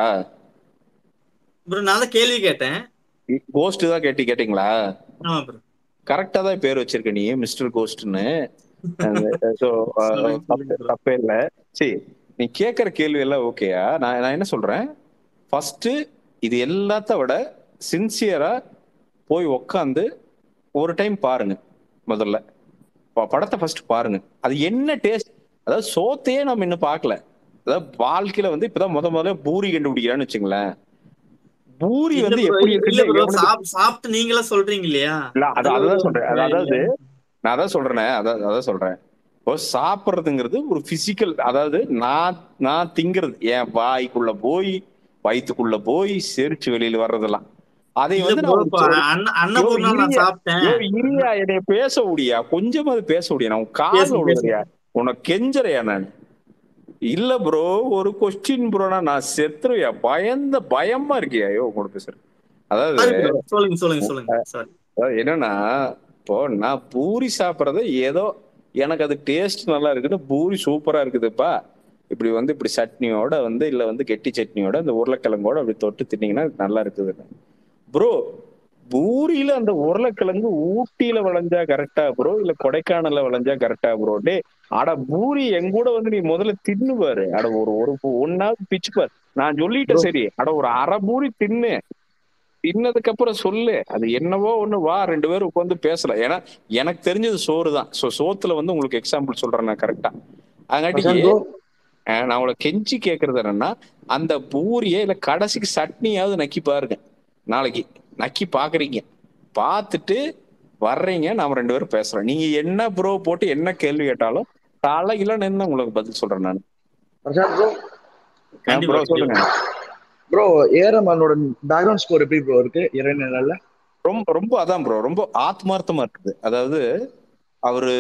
ப்ரோ நான் தான் கேள்வி கேட்டேன் கோஸ்ட் தான் கேட்டி கேட்டீங்களா ஆமா ப்ரோ கரெக்டா தான் பேர் வச்சிருக்க நீ மிஸ்டர் கோஸ்ட்னு ஸோ சொல்லுங்க சொல்லுங்க ப்ரோ தப்பே இல்லை சரி நீ கேட்குற கேள்வி எல்லாம் ஓகேயா நான் நான் என்ன சொல்றேன் ஃபர்ஸ்ட் இது எல்லாத்த விட சின்சியரா போய் உக்காந்து ஒரு டைம் பாருங்க முதல்ல ப- படத்தை ஃபர்ஸ்ட் பாருங்க அது என்ன டேஸ்ட் அதாவது சோத்தையே நம்ம இன்னும் பார்க்கல அதாவது வாழ்க்கையில வந்து இப்பதான் முத முதல்ல பூரி கண்டுபிடிக்கிறான்னு வச்சுங்களேன் பூரி இல்ல வந்து ப்ரோ எப்படி இல்ல இருக்குன்னு ப்ரோ எவனுக்கு சாப் சாப்பிட்டு நீங்களா சொல்றீங்க இல்லையா இல்ல அது அதுல ஒரு அதான் சொல்றேன் அது இல்ல அதாவது நான் அதான் சொல்றேனே அதான் அதான் சொல்றேன் இப்போ சாப்பிட்றதுங்கிறது ஒரு பிசிக்கல் அதாவது நான் நான் திங்கிறது என் வாய்க்குள்ள போய் வயித்துக்குள்ள போய் செரிச்சு வெளியில வர்றதெல்லாம் அதை இல்ல வந்து ப்ரோ நான் ஒரு இப்போ சொ- அன்ன யோ அன்னபூர்ணா நான் இரியா சாப்பிட்டேன் யோ இரியா என்னைய பேச முடியா கொஞ்சமாவது பேச முடியா நான் உன் காதுல பேசுங்க பேசுங்க விழுறியா உனக்கு கெஞ்சறையா நான் இல்ல ப்ரோ ஒரு கொஸ்டின் ப்ரோனா நான் செத்துருவியா பயந்த பயமா இருக்கியா ஐயோ கூட பேசுறேன் அதாவது சாரி ப்ரோ சொல்லுங்க சொல்லுங்க சொல்லுங்க சாரி அதாவது என்னன்னா இப்போ நான் பூரி சாப்பிட்றது ஏதோ எனக்கு அது டேஸ்ட் நல்லா இருக்குது பூரி சூப்பரா இருக்குதுப்பா இப்படி வந்து இப்படி சட்னியோட வந்து இல்ல வந்து கெட்டி சட்னியோட இந்த உருளைக்கிழங்கோட அப்படி தொட்டு தின்னீங்கன்னா நல்லா இருக்குது ப்ரோ பூரியில அந்த உருளைக்கிழங்கு ஊட்டியில விளைஞ்சா கரெக்டா ப்ரோ இல்ல கொடைக்கானல்ல விளைஞ்சா கரெக்டா ப்ரோ டே அட பூரி என் கூட வந்து நீ முதல்ல தின்னு பாரு அட ஒரு ஒரு ஒன்னாவது பிச்சு பாரு நான் ப்ரோ சொல்லிட்டேன் சரி அட ஒரு அரை பூரி தின்னு தின்னதுக்கு அப்புறம் சொல்லு அது என்னவோ ஒண்ணு வா ரெண்டு பேரும் உட்காந்து பேசலாம் ஏன்னா எனக்கு தெரிஞ்சது சோறு தான் ஸோ சோத்துல வந்து உங்களுக்கு எக்ஸாம்பிள் சொல்றேன் நான் கரெக்டா அதங்காட்டிக்கு பிரசாந்த் ப்ரோ அஹ், நான் உங்களை கெஞ்சி கேட்கறது என்னன்னா அந்த பூரியை இல்ல கடைசிக்கு சட்னியாவது நக்கி பாருங்க நாளைக்கு நக்கி பாக்குறீங்க பார்த்துட்டு வர்றீங்க நாம ரெண்டு பேரும் பேசுறோம் நீங்க என்ன ப்ரோ போட்டு என்ன கேள்வி கேட்டாலும் தலையில நின்று உங்களுக்கு பதில் சொல்றேன் நான் பிரசாந்த் ப்ரோ கண்டிப்பா ப்ரோ கண்டிப்பா சொல்லுங்க ப்ரோ ஏரமானோட பேக்ரவுண்ட் ஸ்கோர் எப்படி ப்ரோ இருக்கு இறைநிலையில ரொம்ப ரொம்ப அதான் ப்ரோ ரொம்ப ஆத்மார்த்தமா இருக்குது அதாவது அவரு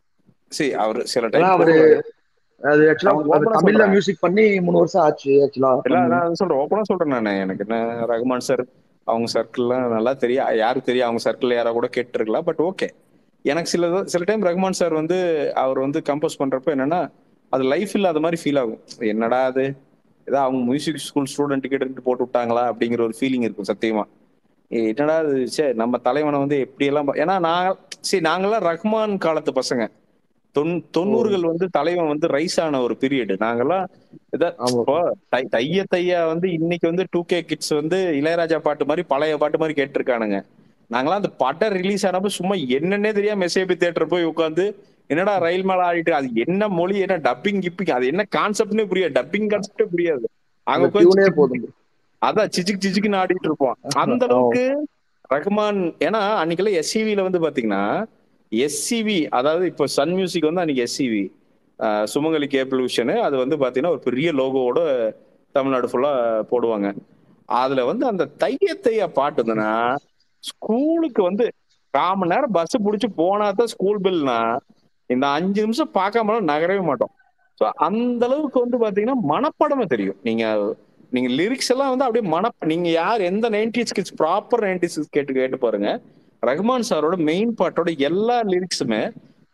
சரி அவரு சில ஏன்னா டைம் அவரு போடுவாரு அது ஆக்சுவலா நான் அது ஓப்பனா தமிழ்ல சொல்றேன் மியூசிக் பண்ணி மூணு வருஷம் ஆச்சு ஆக்சுவலா இல்ல பண்ணி நான் சொல்றேன் ஓப்பனா சொல்றேன் நான் எனக்கு என்ன ரகுமான் சார் அவங்க சர்க்கிள்லாம் நல்லா தெரியும் யாருக்கு தெரியும் அவங்க சர்க்கிள் யாரா கூட கேட்டிருக்கலாம் பட் ஓகே எனக்கு சில சில டைம் ரகுமான் சார் வந்து அவர் வந்து கம்போஸ் பண்றப்ப என்னன்னா அது லைஃப் இல்லாத மாதிரி ஃபீல் ஆகும் என்னடா அது ஏதோ அவங்க மியூசிக் ஸ்கூல் ஸ்டூடெண்ட் கிட்ட போட்டு விட்டாங்களா அப்படிங்கிற ஒரு ஃபீலிங் இருக்கும் சத்தியமா ஏய், என்னடா இது சே நம்ம தலைவனை வந்து எப்படி எல்லாம் பா- ஏன்னா நான் சரி நாங்கெல்லாம் ரஹ்மான் காலத்து பசங்க தொன் ஓ தொண்ணூறுகள் வந்து தலைவன் வந்து ரைஸ் ஆன ஒரு பீரியட் நாங்கெல்லாம் இத ஆமா இப்போ தை- தைய தையா வந்து இன்னைக்கு வந்து டூ கே கிட்ஸ் வந்து இளையராஜா பாட்டு மாதிரி பழைய பாட்டு மாதிரி கேட்டிருக்கானுங்க நாங்களாம் அந்த படம் ரிலீஸ் ஆனப்ப சும்மா என்னன்னே தெரியாம எஸ்ஏபி தியேட்டர் போய் உட்காந்து என்னடா ரயில் மேல ஆடிட்டு அது என்ன மொழி என்ன டப்பிங் கிப்பிங் அது என்ன கான்செப்ட்னே புரியாது டப்பிங் கான்செப்டே புரியாது அங்க அந்த உட்காந்து டியூனே சிச்சிக் போதும் bro. அதான் சிச்சிக் சிச்சிக்குன்னு ஆடிட்டு இருப்போம் அந்த ஆமா அளவுக்கு ரஹ்மான் ஏன்னா அன்னைக்கெல்லாம் எஸ்சிவில வந்து பாத்தீங்கன்னா எஸ்சிவி அதாவது இப்போ சன் மியூசிக் வந்து அன்னைக்கு எஸ்சிவி சுமங்கலி கேபிள்யூஷனு அது வந்து பாத்தீங்கன்னா ஒரு பெரிய லோகோவோட தமிழ்நாடு ஃபுல்லா போடுவாங்க அதுல வந்து அந்த தைய தைய பாட்டு இருந்ததுன்னா ஸ்கூலுக்கு வந்து கால் மணி நேரம் பஸ் பிடிச்சி போனா தான் ஸ்கூல் பில்னா இந்த அஞ்சு நிமிஷம் பார்க்காம நகரவே மாட்டோம் ஸோ அந்த அளவுக்கு வந்து பாத்தீங்கன்னா மனப்படமே தெரியும் நீங்க நீங்க லிரிக்ஸ் எல்லாம் வந்து அப்படியே மன நீங்க யார் எந்த நைன்டிஸ் கிட்ஸ் ப்ராப்பர் நைன்டிஸ் கேட்டு கேட்டு பாருங்க ரஹ்மான் சாரோட மெயின் பாட்டோட எல்லா லிரிக்ஸுமே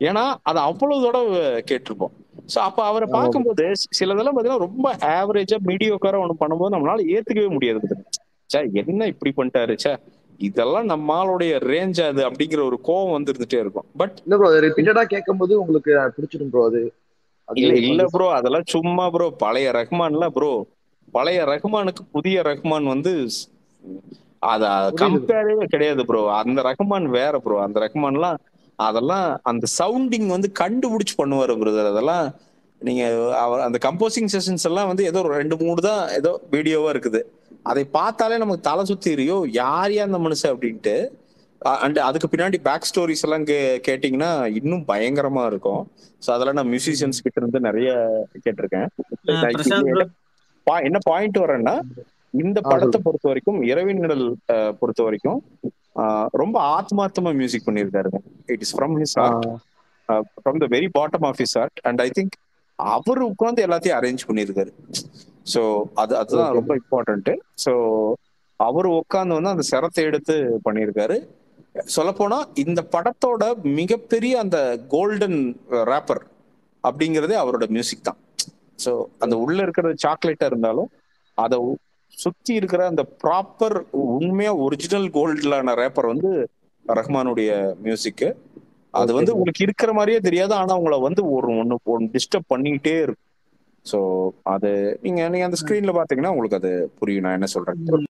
ஏன்னா அது அவ்வளவு தடவை கேட்டிருப்போம் சோ அப்ப அவரை ஆமா bro. பார்க்கும்போது சிலதெல்லாம் பாத்தீங்கன்னா ரொம்ப ஆவரேஜா மீடியோக்கார ஒண்ணு பண்ணும்போது நம்மளால ஏத்துக்கவே முடியாது சே என்ன இப்படி பண்ணிட்டாரு சே இதெல்லாம் நம்மளுடைய ரேஞ்ச் அது அப்படிங்கிற ஒரு கோவம் வந்து இருந்துட்டே இருக்கும் பட் இல்ல ப்ரோ ரிப்பீட்டடா கேட்கும்போது உங்களுக்கு பிடிச்சிடும் ப்ரோ அது அது இல்ல இல்ல கொஞ்சம் ப்ரோ அதெல்லாம் சும்மா ப்ரோ பழைய ரஹ்மான்ல ப்ரோ பழைய ரஹ்மானுக்கு புதிய ரஹ்மான் வந்து ஸ்- அத புரியுது ப்ரோ கம்பேரே கிடையாது ப்ரோ அந்த ரஹ்மான் வேற ப்ரோ அந்த ரஹ்மான்லாம் அதெல்லாம் அந்த சவுண்டிங் வந்து கண்டுபிடிச்சு பண்ணுவாரு பிரதர் அதெல்லாம் நீங்க அவர் அந்த கம்போசிங் செஷன்ஸ் எல்லாம் வந்து ஏதோ ஒரு ரெண்டு மூணு தான் ஏதோ வீடியோவா இருக்குது அதை பார்த்தாலே நமக்கு தலை சுத்தி எரியும் யார் யா அந்த மனுஷன் அப்படின்ட்டு அண்ட் அதுக்கு பின்னாடி பேக் ஸ்டோரிஸ் எல்லாம் கே கேட்டிங்கன்னா இன்னும் பயங்கரமா இருக்கும் ஸோ அதெல்லாம் நான் மியூசிஷியன்ஸ் கிட்ட இருந்து நிறைய கேட்டிருக்கேன் அஹ் நான் பிரசாந்த் இது ப்ரோ என்ன பா- என்ன பாயிண்ட் வரேன்னா இந்த ஆ படத்தை சொல்லுங்க பொறுத்த வரைக்கும் இரவின் நிழல் அஹ், பொறுத்த வரைக்கும் ஆஹ், ரொம்ப ஆத்மார்த்தமா மியூசிக் பண்ணியிருக்காருங்க it is from his ah heart from the very bottom of his heart and I think அவர் உட்காந்து எல்லாத்தையும் அரேஞ்ச் பண்ணியிருக்காரு ஸோ அது அதுதான் ஓகே ரொம்ப ப்ரோ இம்பார்ட்டன்ட் ஸோ அவர் உட்காந்து வந்து அந்த சிரத்தை எடுத்து பண்ணியிருக்காரு சொல்லப்போனா இந்த படத்தோட மிகப்பெரிய அந்த கோல்டன் ரேப்பர் அப்படிங்கிறதே அவரோட மியூசிக் தான் ஸோ அந்த உள்ள இருக்கிறது சாக்லேட்டா இருந்தாலும் அதை உ- சுத்தி இருக்கிற அந்த ப்ராப்பர் உண்மையா ஒரிஜினல் கோல்டுலான ரேப்பர் வந்து ரஹ்மானுடைய மியூசிக் அது ஓகே வந்து ப்ரோ உங்களுக்கு இருக்கிற மாதிரியே தெரியாது ஆனா உங்களை வந்து ஒரு ஒண்ணு ஒன்று டிஸ்டர்ப் பண்ணிக்கிட்டே இருக்கும் ஸோ அது நீங்க நீங்க அந்த ஸ்கிரீன்ல பாத்தீங்கன்னா உங்களுக்கு அது புரியும் நான் என்ன சொல்றேன்